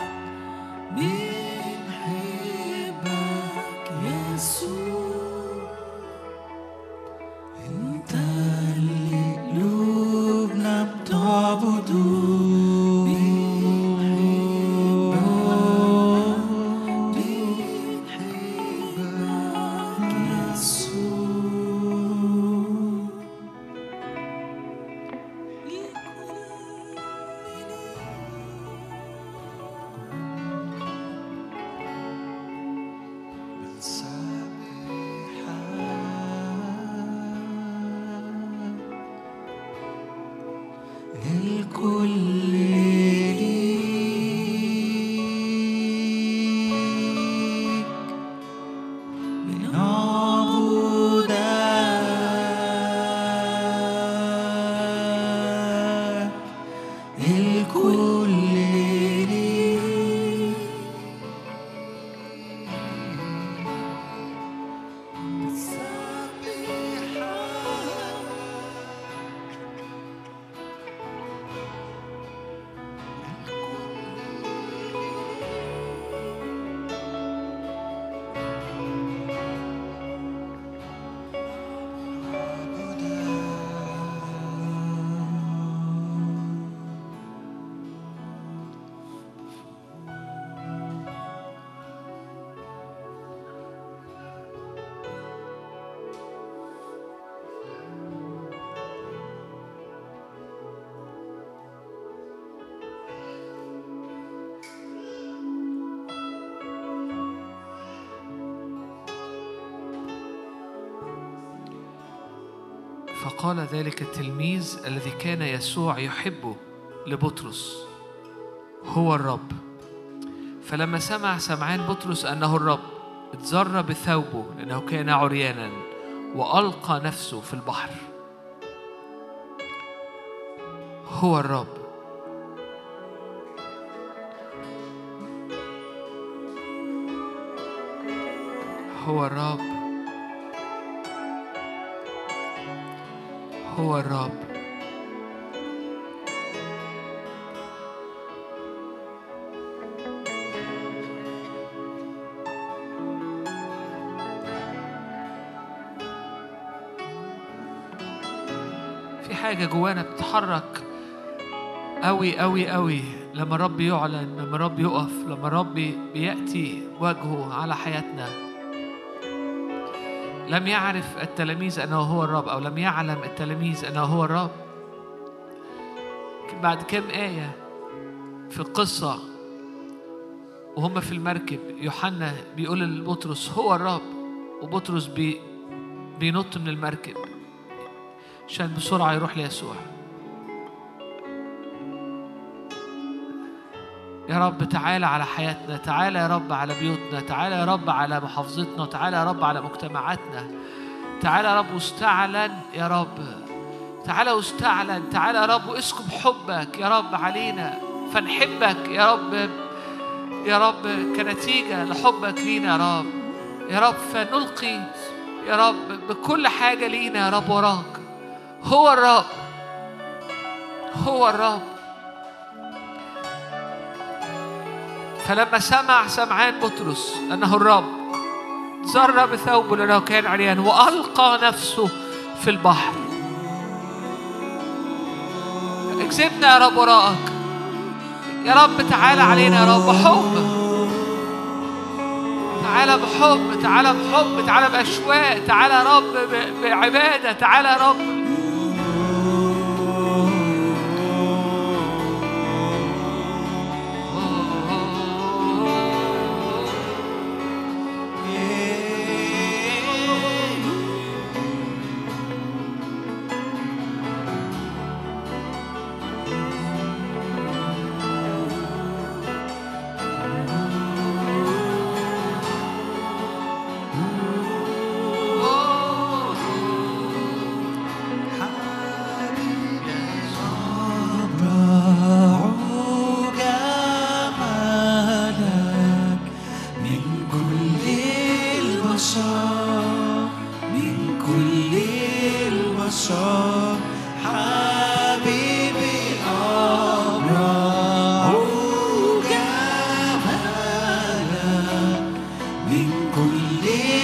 بنحبك يسوع انت اللي قلوبنا بتعبده بنحبك يسوع الكل ليك بنعبدك الكل ليك فقال ذلك التلميذ الذي كان يسوع يحبه لبطرس هو الرب فلما سمع سمعان بطرس انه الرب اتزر بثوبه لانه كان عريانا والقى نفسه في البحر هو الرب هو الرب هو الرب في حاجة جوانا بتتحرك أوي أوي أوي لما الرب يعلن لما الرب يقف لما الرب بيأتي وجهه على حياتنا لم يعرف التلاميذ أنه هو الرب أو لم يعلم التلاميذ أنه هو الرب بعد كم آية في القصة وهم في المركب يوحنا بيقول لبطرس هو الرب وبطرس بي بينط من المركب عشان بسرعة يروح ليسوع يا رب تعالى على حياتنا تعالى يا رب على بيوتنا تعالى يا رب على محافظتنا تعالى يا رب على مجتمعاتنا تعالى يا رب واستعلن يا رب تعالى واستعلن تعالى يا رب واسكب حبك يا رب علينا فنحبك يا رب يا رب كنتيجة لحبك لينا يا رب يا رب فنلقي يا رب بكل حاجة لينا يا رب وراك هو الرب هو الرب فلما سمع سمعان بطرس أنه الرب زر بثوبه لأنه كان عريان وألقى نفسه في البحر اكسبنا يا رب وراءك يا رب تعالى علينا يا رب بحب تعالى بحب تعالى بحب تعالى بأشواق تعالى يا رب ب- بعبادة تعالى يا رب جمالك من كل البشر من كل البشر حبيبي أبرع جمالك من كل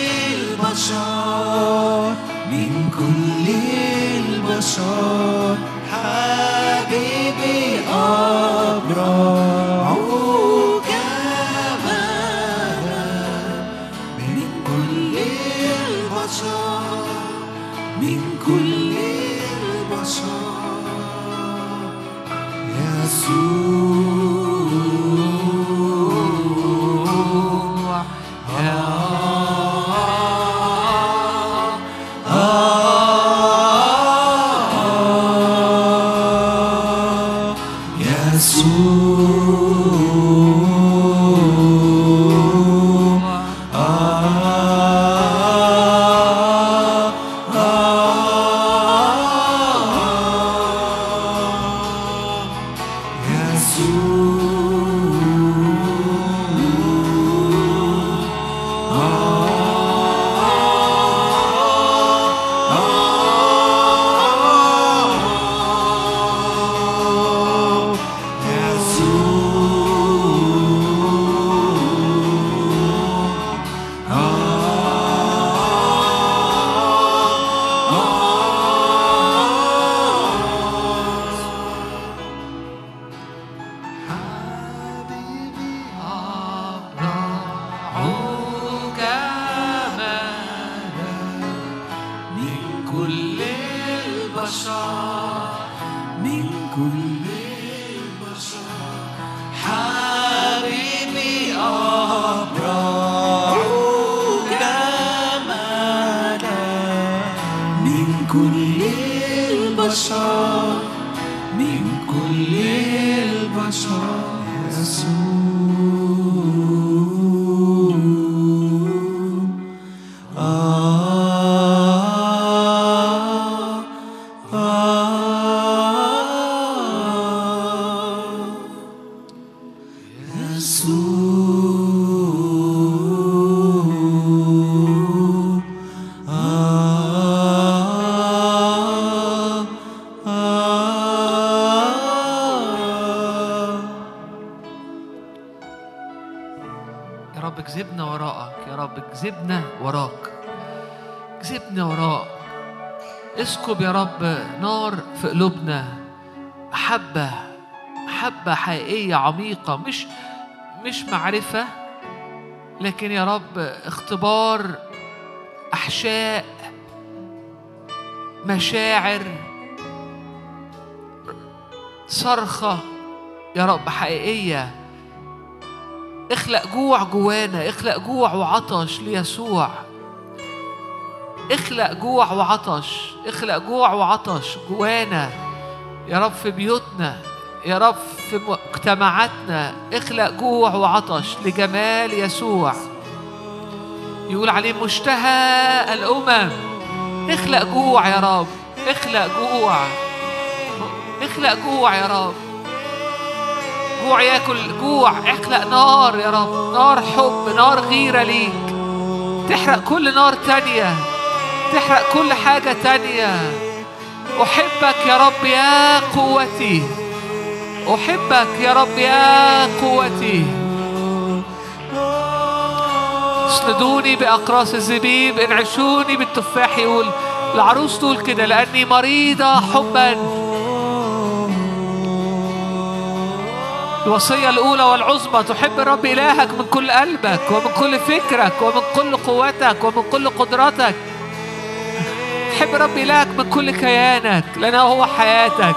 البشر من كل البشر حبيبي أبرع جمالك من كل البشر من كل البشر يسوع يسوع من كل البشر من كل البشر حبيبي أبرع جمالك من كل البشر من كل البشر يسوع آه آه يسوع آه آه يا رب اجذبنا وراءك يا رب اجذبنا وراك اجذبنا وراك اسكب يا رب نار في قلوبنا محبة محبة حقيقية عميقة مش مش معرفة لكن يا رب اختبار أحشاء مشاعر صرخة يا رب حقيقية اخلق جوع جوانا اخلق جوع وعطش ليسوع اخلق جوع وعطش اخلق جوع وعطش جوانا يا رب في بيوتنا يا رب في مجتمعاتنا اخلق جوع وعطش لجمال يسوع يقول عليه مشتهى الأمم اخلق جوع يا رب اخلق جوع اخلق جوع يا رب جوع ياكل جوع اخلق نار يا رب نار حب نار غيرة ليك تحرق كل نار تانية تحرق كل حاجة تانية أحبك يا رب يا قوتي أحبك يا رب يا قوتي اسندوني بأقراص الزبيب انعشوني بالتفاح يقول العروس تقول كده لأني مريضة حبا الوصية الأولى والعظمى تحب الرب إلهك من كل قلبك ومن كل فكرك ومن كل قوتك ومن كل قدرتك تحب الرب إلهك من كل كيانك لأنه هو حياتك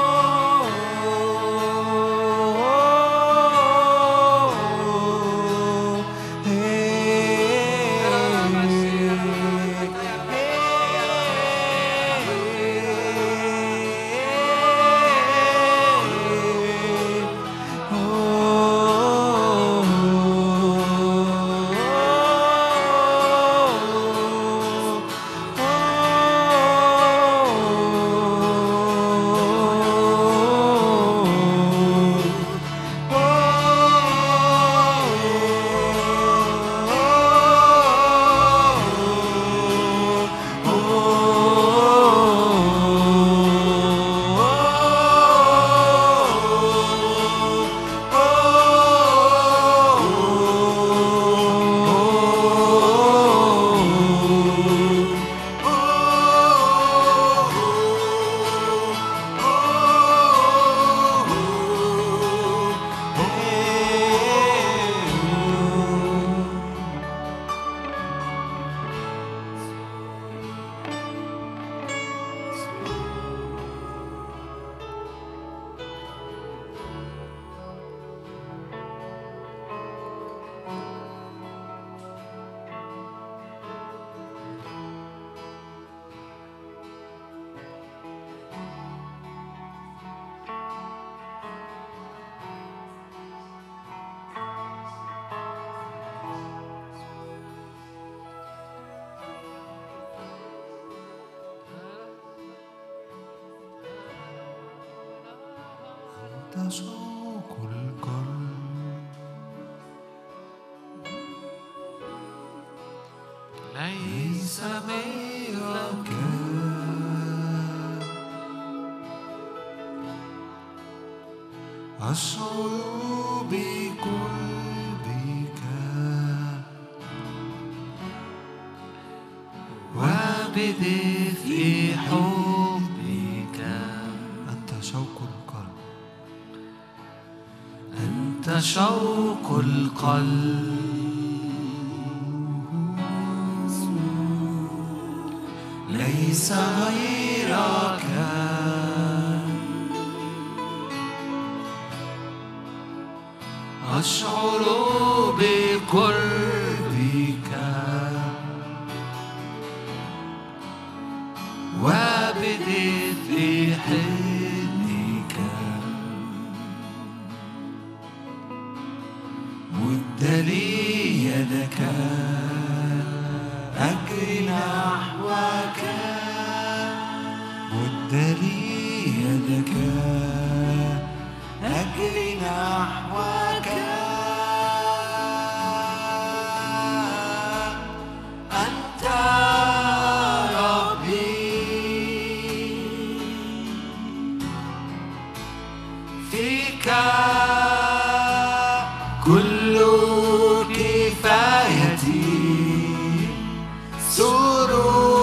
تشوق القلب ليس مثلك أشعر بقلبك وبدفء حبك أنت شوق القلب أنت شوق القلب ليس غيرك أشعر بقربك وبدفء لي يدك أجري نحوك مد لي يدك أجري نحوك أنت ربي فيك كل كفايتي سر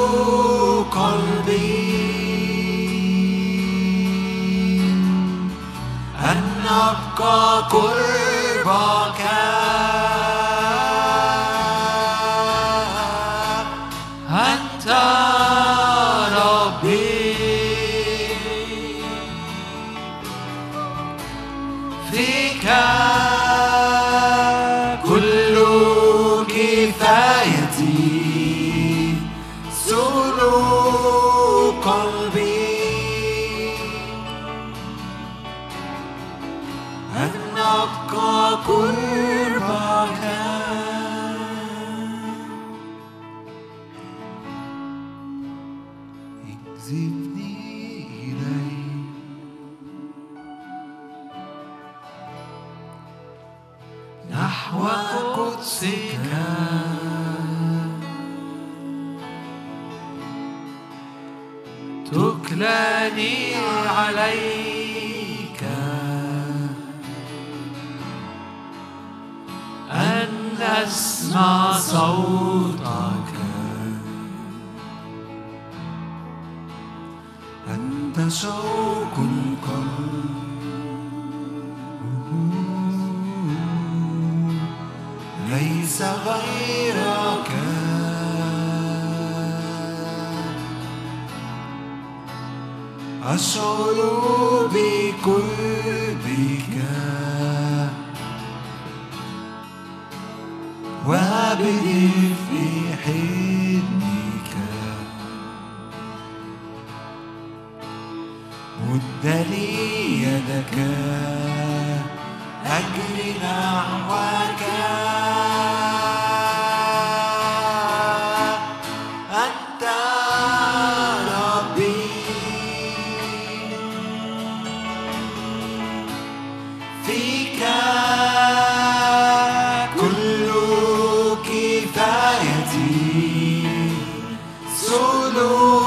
قلبي أن نبقى قربك أنت ربي فيك كل كفايتي سر قلبي أن نبقى قربك اجذبني إليك نحو قدسك تكلني عليك أن أسمع صوتك أنت شوق القلب ليس غيرك أشعر بقربك وأبدي في حضنك مد لي يدك أجري نحوك أنت ربي فيك كل كفايتي سلو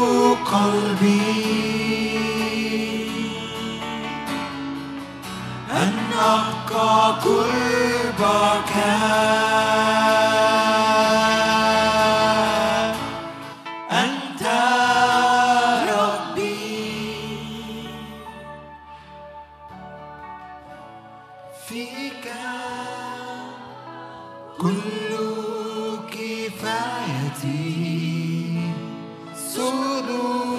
قلبي أن أبقى قربك أنت ربي فيك كل كفايتي سر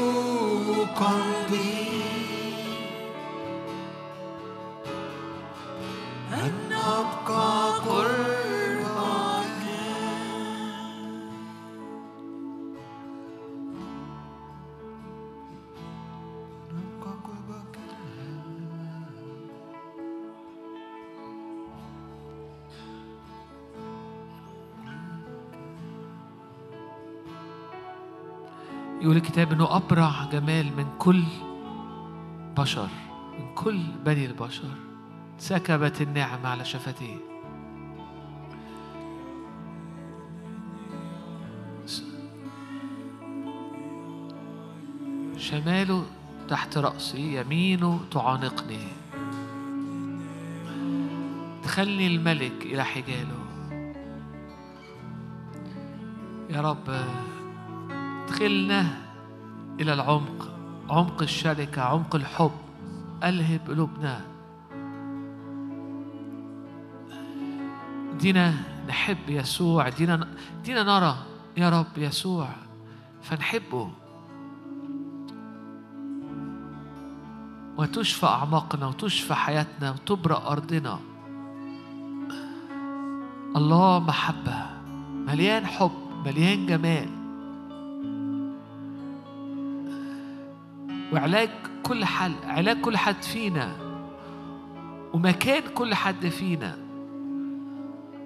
قلبي أن أبقى قربك نبقى قربك يقول الكتاب انه ابرع جمال من كل بشر من كل بني البشر سكبت النعمة على شفتيه شماله تحت رأسي يمينه تعانقني تخلي الملك إلى حجاله يا رب ادخلنا إلى العمق عمق الشركة عمق الحب ألهب قلوبنا دينا نحب يسوع دينا دينا نرى يا رب يسوع فنحبه وتشفى أعماقنا وتشفى حياتنا وتبرأ أرضنا الله محبة مليان حب مليان جمال وعلاج كل حل علاج كل حد فينا ومكان كل حد فينا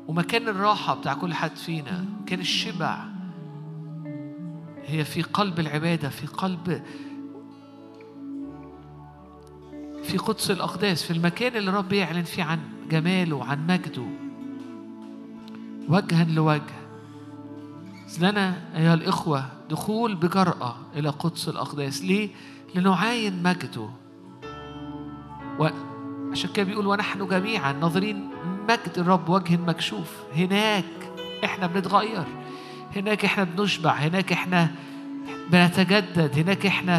ومكان الراحة بتاع كل حد فينا مكان الشبع هي في قلب العبادة في قلب في قدس الأقداس في المكان اللي الرب يعلن فيه عن جماله وعن مجده وجها لوجه لنا أيها الإخوة دخول بجرأة إلى قدس الأقداس ليه؟ لنعاين مجده وعشان كده بيقول ونحن جميعا ناظرين مجد الرب وجه مكشوف هناك احنا بنتغير هناك احنا بنشبع هناك احنا بنتجدد هناك احنا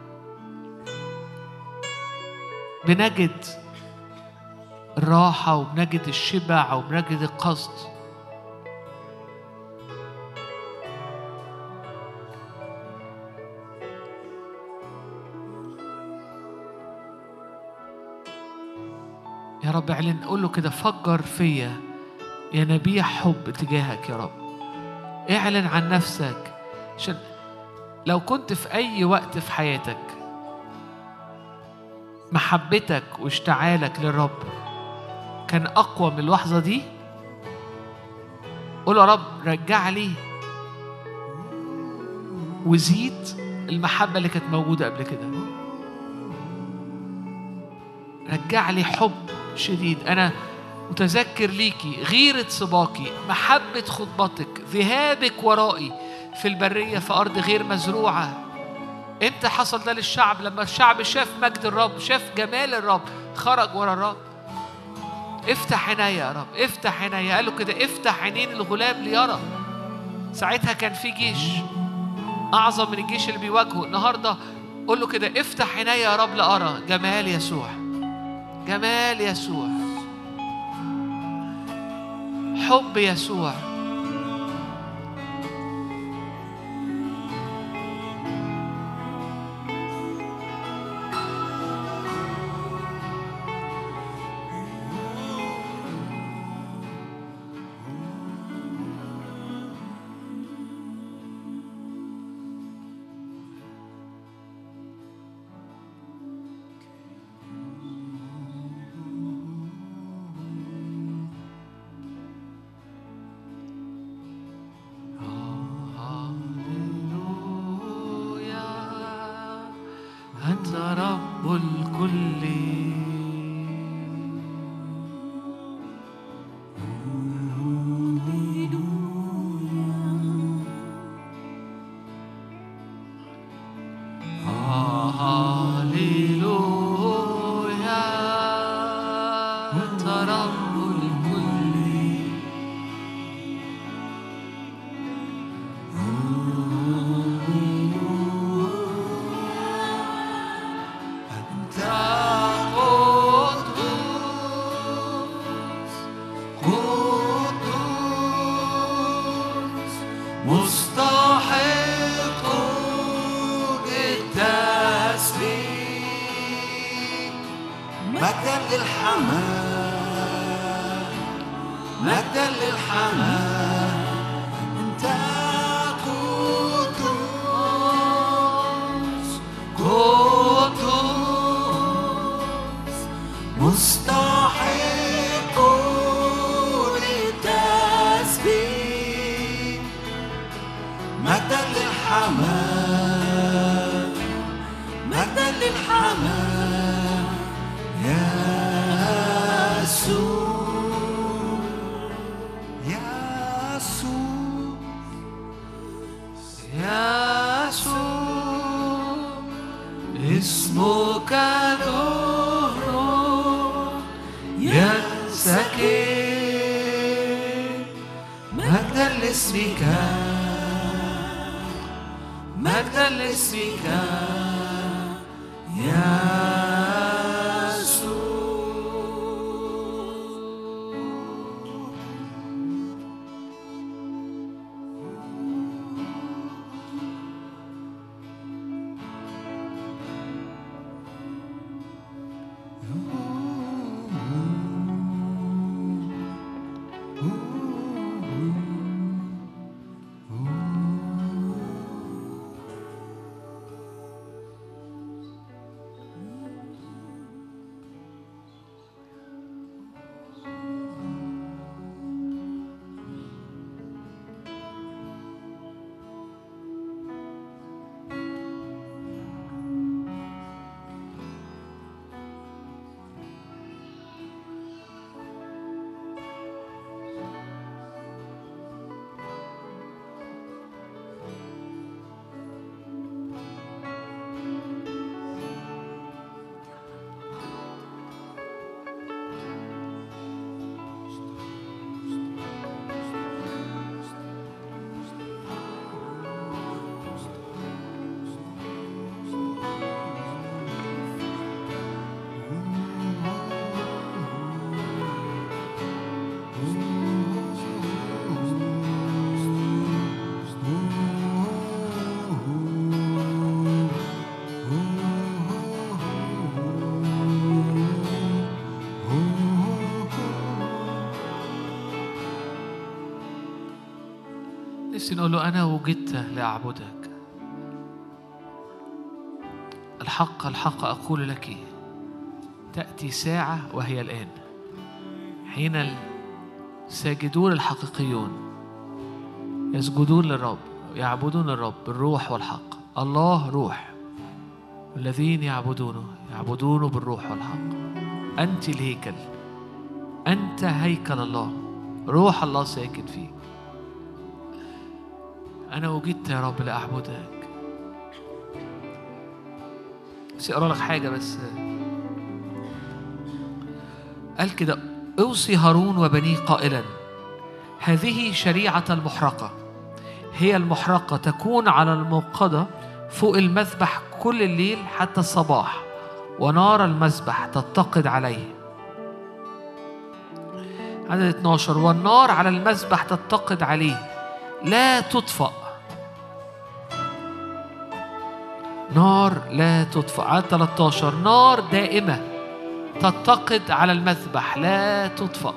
بنجد الراحة وبنجد الشبع وبنجد القصد يا رب اعلن قول له كده فجر فيا ينابيع حب تجاهك يا رب اعلن عن نفسك عشان لو كنت في اي وقت في حياتك محبتك واشتعالك للرب كان اقوى من اللحظه دي قول يا رب رجع لي وزيد المحبه اللي كانت موجوده قبل كده رجع لي حب شديد انا متذكر ليكي غيرة صباكي محبة خطبتك ذهابك ورائي في البرية في أرض غير مزروعة امتى حصل ده للشعب لما الشعب شاف مجد الرب شاف جمال الرب خرج ورا الرب افتح عينيا يا رب افتح عينيا قال له كده افتح عينين الغلام ليرى ساعتها كان في جيش اعظم من الجيش اللي بيواجهه النهارده قول له كده افتح عينيا يا رب لارى جمال يسوع جمال يسوع حب يسوع هاليلويا أنت رب الكل هاليلويا أنت رب الكل أنت قدوس قدوس مستحق للتسبيح مجدا للحمام مجدا للحمام انت قدوس قدوس مستحق للتسبيح مجدا للحمام مجدا للحمام يسوع يسوع يسوع اسمك نور ينسكب مجدا لاسمك مجدا لاسمك يسوع نفسي نقول له أنا وجدت لأعبدك الحق الحق أقول لك تأتي ساعة وهي الآن حين الساجدون الحقيقيون يسجدون للرب يعبدون الرب بالروح والحق الله روح الذين يعبدونه يعبدونه بالروح والحق أنت الهيكل أنت هيكل الله روح الله ساكن فيك أنا وجدت يا رب لأعبدك بس أقرأ لك حاجة بس قال كده اوصي هارون وبنيه قائلا هذه شريعة المحرقة هي المحرقة تكون على الموقدة فوق المذبح كل الليل حتى الصباح ونار المذبح تتقد عليه عدد 12 والنار على المذبح تتقد عليه لا تطفأ نار لا تطفأ عدد 13 نار دائمة تتقد على المذبح لا تطفأ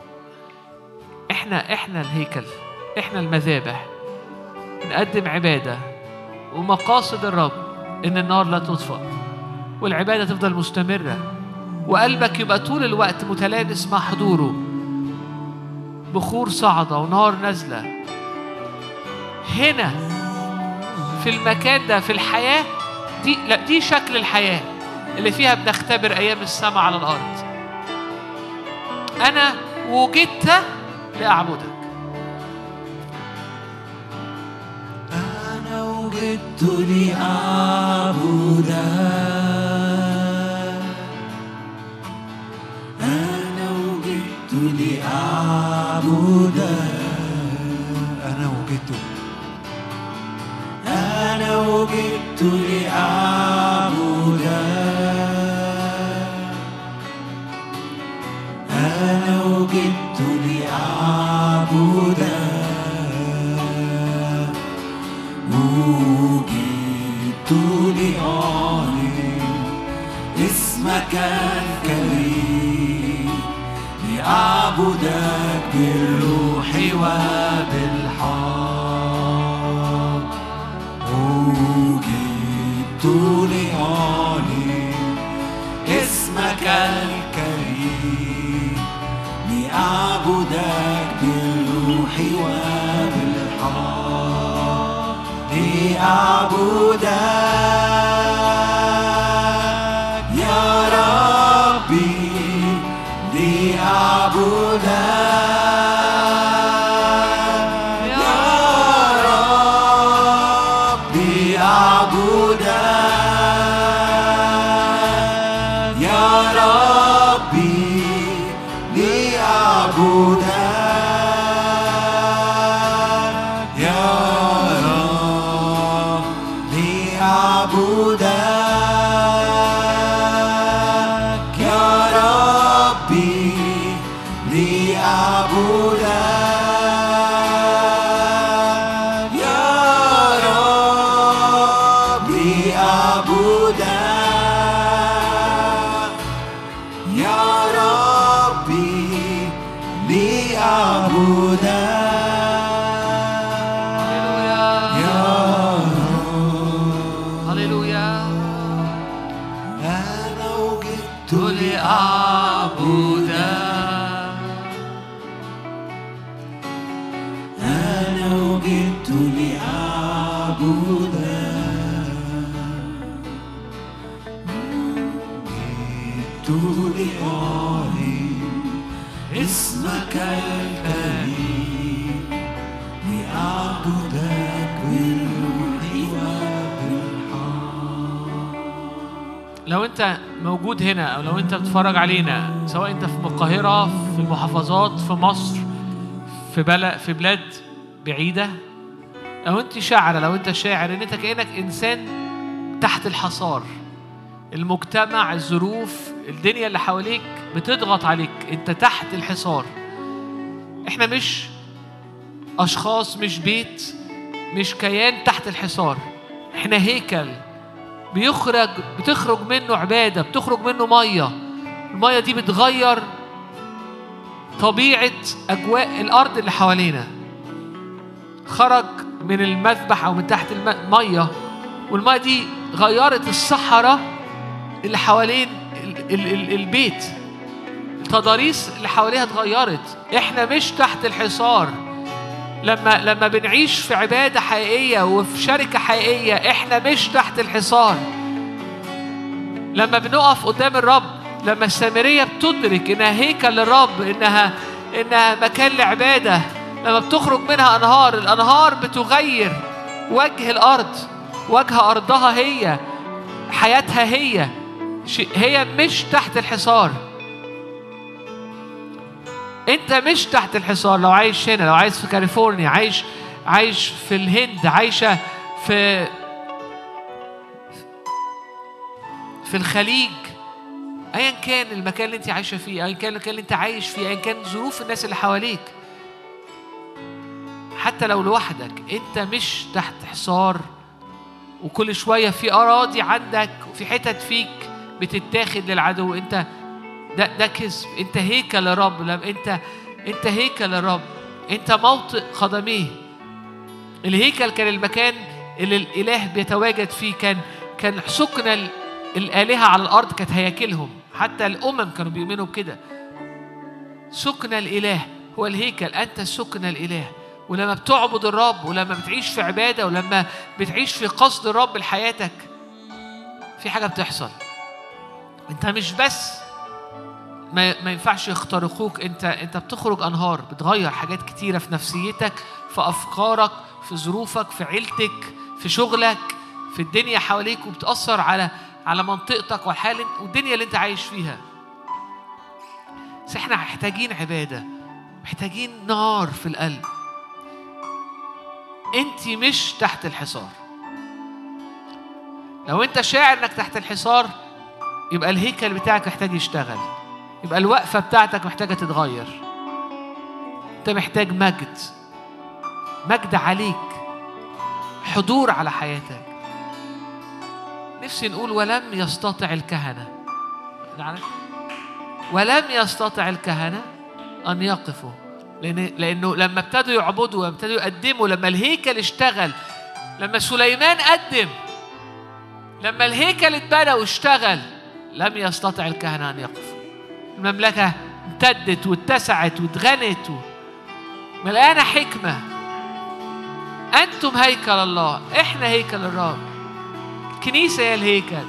احنا احنا الهيكل احنا المذابح نقدم عبادة ومقاصد الرب ان النار لا تطفأ والعبادة تفضل مستمرة وقلبك يبقى طول الوقت متلامس مع حضوره بخور صاعدة ونار نازلة هنا في المكان ده في الحياة دي لا دي شكل الحياة اللي فيها بنختبر أيام السماء على الأرض أنا وجدت لأعبدك أنا وجدت لأعبدك أنا وجدت لأعبدك أنا وجدت أنا وجدت لأعبدك أنا وجدت لأعبدك وجدت لأعلن اسمك الكريم لأعبدك بالروح وبالحق وجدت لأعلن اسمك الكريم لأعبدك بالروح وبالحق لأعبدك يا ربي لأعبدك يا ربي أعبدك يا ربي لأعبدك يا رب لأعبدك يا ربي لأعبدك يا رب لأعبدك يا ربي لأعبدك يا هللويا أنا وجدت لأعبدك أنا وجدت لأعبدك جئت لأعلن اسمك الكريم لأعبدك بالروح وبالحق لو انت موجود هنا او لو انت بتتفرج علينا سواء انت في القاهره في المحافظات في مصر في بلد في بلاد بعيده لو انت شاعره لو انت شاعر ان انت كانك انسان تحت الحصار المجتمع الظروف الدنيا اللي حواليك بتضغط عليك انت تحت الحصار احنا مش اشخاص مش بيت مش كيان تحت الحصار احنا هيكل بيخرج بتخرج منه عباده بتخرج منه ميه الميه دي بتغير طبيعه اجواء الارض اللي حوالينا خرج من المذبح او من تحت الميه والميه دي غيرت الصحراء اللي حوالين ال- ال- ال- البيت التضاريس اللي حواليها اتغيرت احنا مش تحت الحصار لما لما بنعيش في عباده حقيقيه وفي شركه حقيقيه احنا مش تحت الحصار لما بنقف قدام الرب لما السامريه بتدرك انها هيكل للرب انها انها مكان لعباده لما بتخرج منها انهار الانهار بتغير وجه الارض وجه ارضها هي حياتها هي ش- هي مش تحت الحصار انت مش تحت الحصار لو عايش هنا لو عايش في كاليفورنيا عايش عايش في الهند عايشه في في الخليج ايا كان المكان اللي انت عايشه فيه ايا كان المكان اللي انت عايش فيه ايا كان ظروف الناس اللي حواليك حتى لو لوحدك انت مش تحت حصار وكل شويه في اراضي عندك وفي حتت فيك بتتاخد للعدو انت ده ده كذب انت هيكل للرب لم انت انت هيكل للرب انت موطئ قدميه الهيكل كان المكان اللي الاله بيتواجد فيه كان كان سكن ال- الالهه على الارض كانت هياكلهم حتى الامم كانوا بيؤمنوا بكده سكن الاله هو الهيكل انت سكن الاله ولما بتعبد الرب ولما بتعيش في عباده ولما بتعيش في قصد الرب لحياتك في حاجه بتحصل انت مش بس ما, ما ينفعش يخترقوك انت انت بتخرج انهار بتغير حاجات كتيره في نفسيتك في افكارك في ظروفك في عيلتك في شغلك في الدنيا حواليك وبتاثر على على منطقتك والحياه اللي انت- والدنيا اللي انت عايش فيها بس احنا محتاجين عباده محتاجين نار في القلب انت مش تحت الحصار لو انت شاعر انك تحت الحصار يبقى الهيكل بتاعك محتاج يشتغل يبقى الوقفة بتاعتك محتاجة تتغير انت محتاج مجد مجد عليك حضور على حياتك نفسي نقول ولم يستطع الكهنة نعرف؟ ولم يستطع الكهنة أن يقفوا لأن لأنه لما ابتدوا يعبدوا لما ابتدوا يقدموا لما الهيكل اشتغل لما سليمان قدم لما الهيكل اتبنى واشتغل لم يستطع الكهنة أن يقفوا المملكة امتدت واتسعت واتغنت و- مليانة حكمة أنتم هيكل الله إحنا هيكل الرب الكنيسة هي الهيكل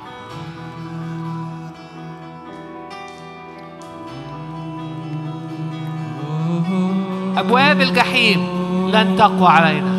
أبواب الجحيم لن تقوى علينا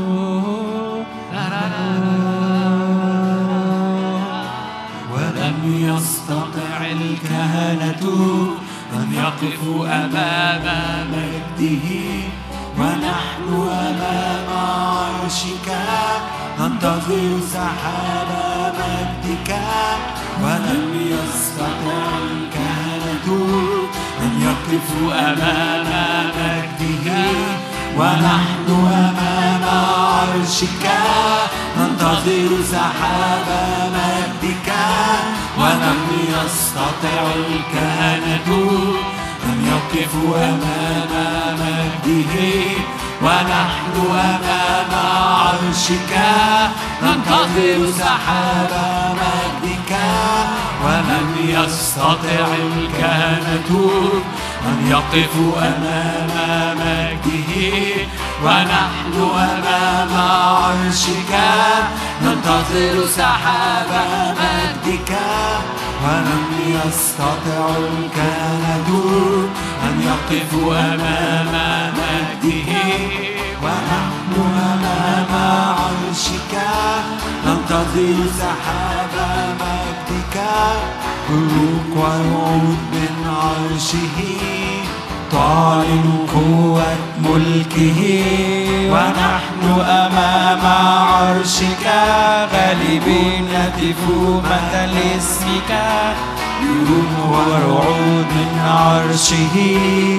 ولم يستطع الكهنة أن يقفوا أمام مجده ونحن أمام عرشك ننتظر سحاب مجدك ولم يستطع الكهنة أن يقفوا أمام مجده ونحن أمام عرشك ننتظر سحاب مجدك ولم يستطع الكهنة أن يقفوا أمام مجده ونحن أمام عرشك ننتظر سحاب مجدك ولم يستطع الكهنة أن يقفوا أمام مجده ونحن أمام عرشك ننتظر سحاب مجدك ولم يستطع الكهنة أن يقفوا أمام مجده ونحن أمام عرشك ننتظر سحاب مجدك ملوك ورعود من عرشه تعلن قوة ملكه ونحن أمام عرشك غالبين نهتف مجدا لاسمك نجوم ورعود من عرشه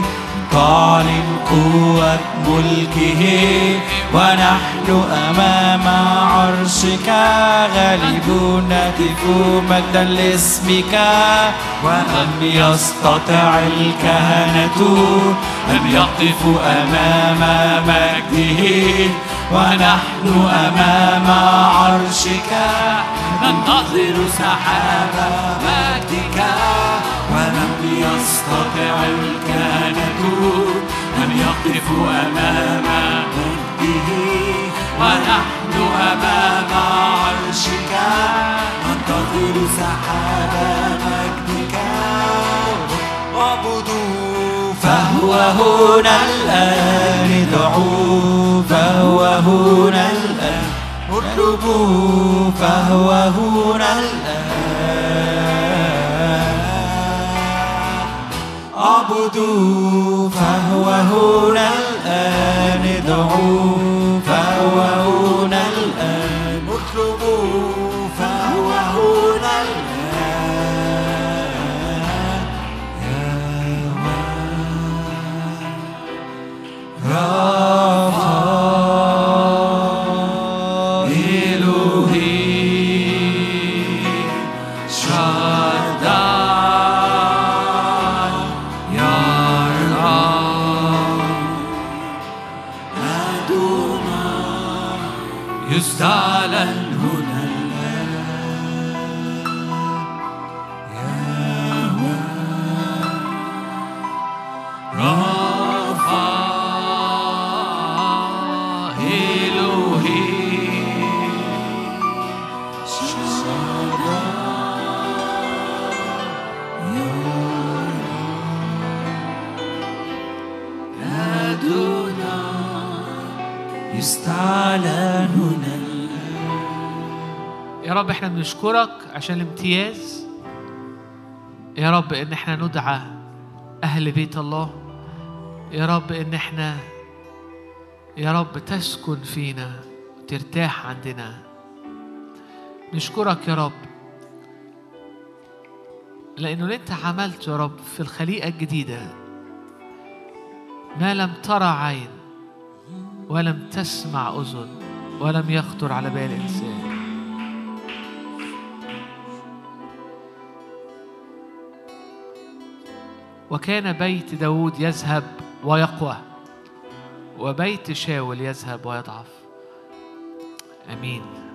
تعلن قوة ملكه ونحن أمام عرشك غالبون نهتف مجدا لاسمك ولم يستطع الكهنة أن يقفوا أمام مجده ونحن أمام عرشك ننتظر سحاب مجدك ولم يستطع الكهنة أن يقفوا أمام مجده ونحن أمام عرشك ننتظر سحاب مجدك اعبدوا فهو هنا الآن ادعوا فهو هنا الآن اطلبوا فهو هنا الآن اعبدوا فهو هنا الآن ادعوا فهو هنا الآن اطلبوا فهو هنا الآن رافع إلهي شداي يرى أدوناي يستعلن هنا رافع إلهي يستعلن هنا يا رب احنا بنشكرك عشان الامتياز يا رب ان احنا ندعى اهل بيت الله يا رب ان احنا يا رب تسكن فينا وترتاح عندنا نشكرك يا رب لانه اللي انت عملته يا رب في الخليقه الجديده ما لم ترى عين ولم تسمع اذن ولم يخطر على بال انسان وكان بيت داود يذهب ويقوى وبيت شاول يذهب ويضعف امين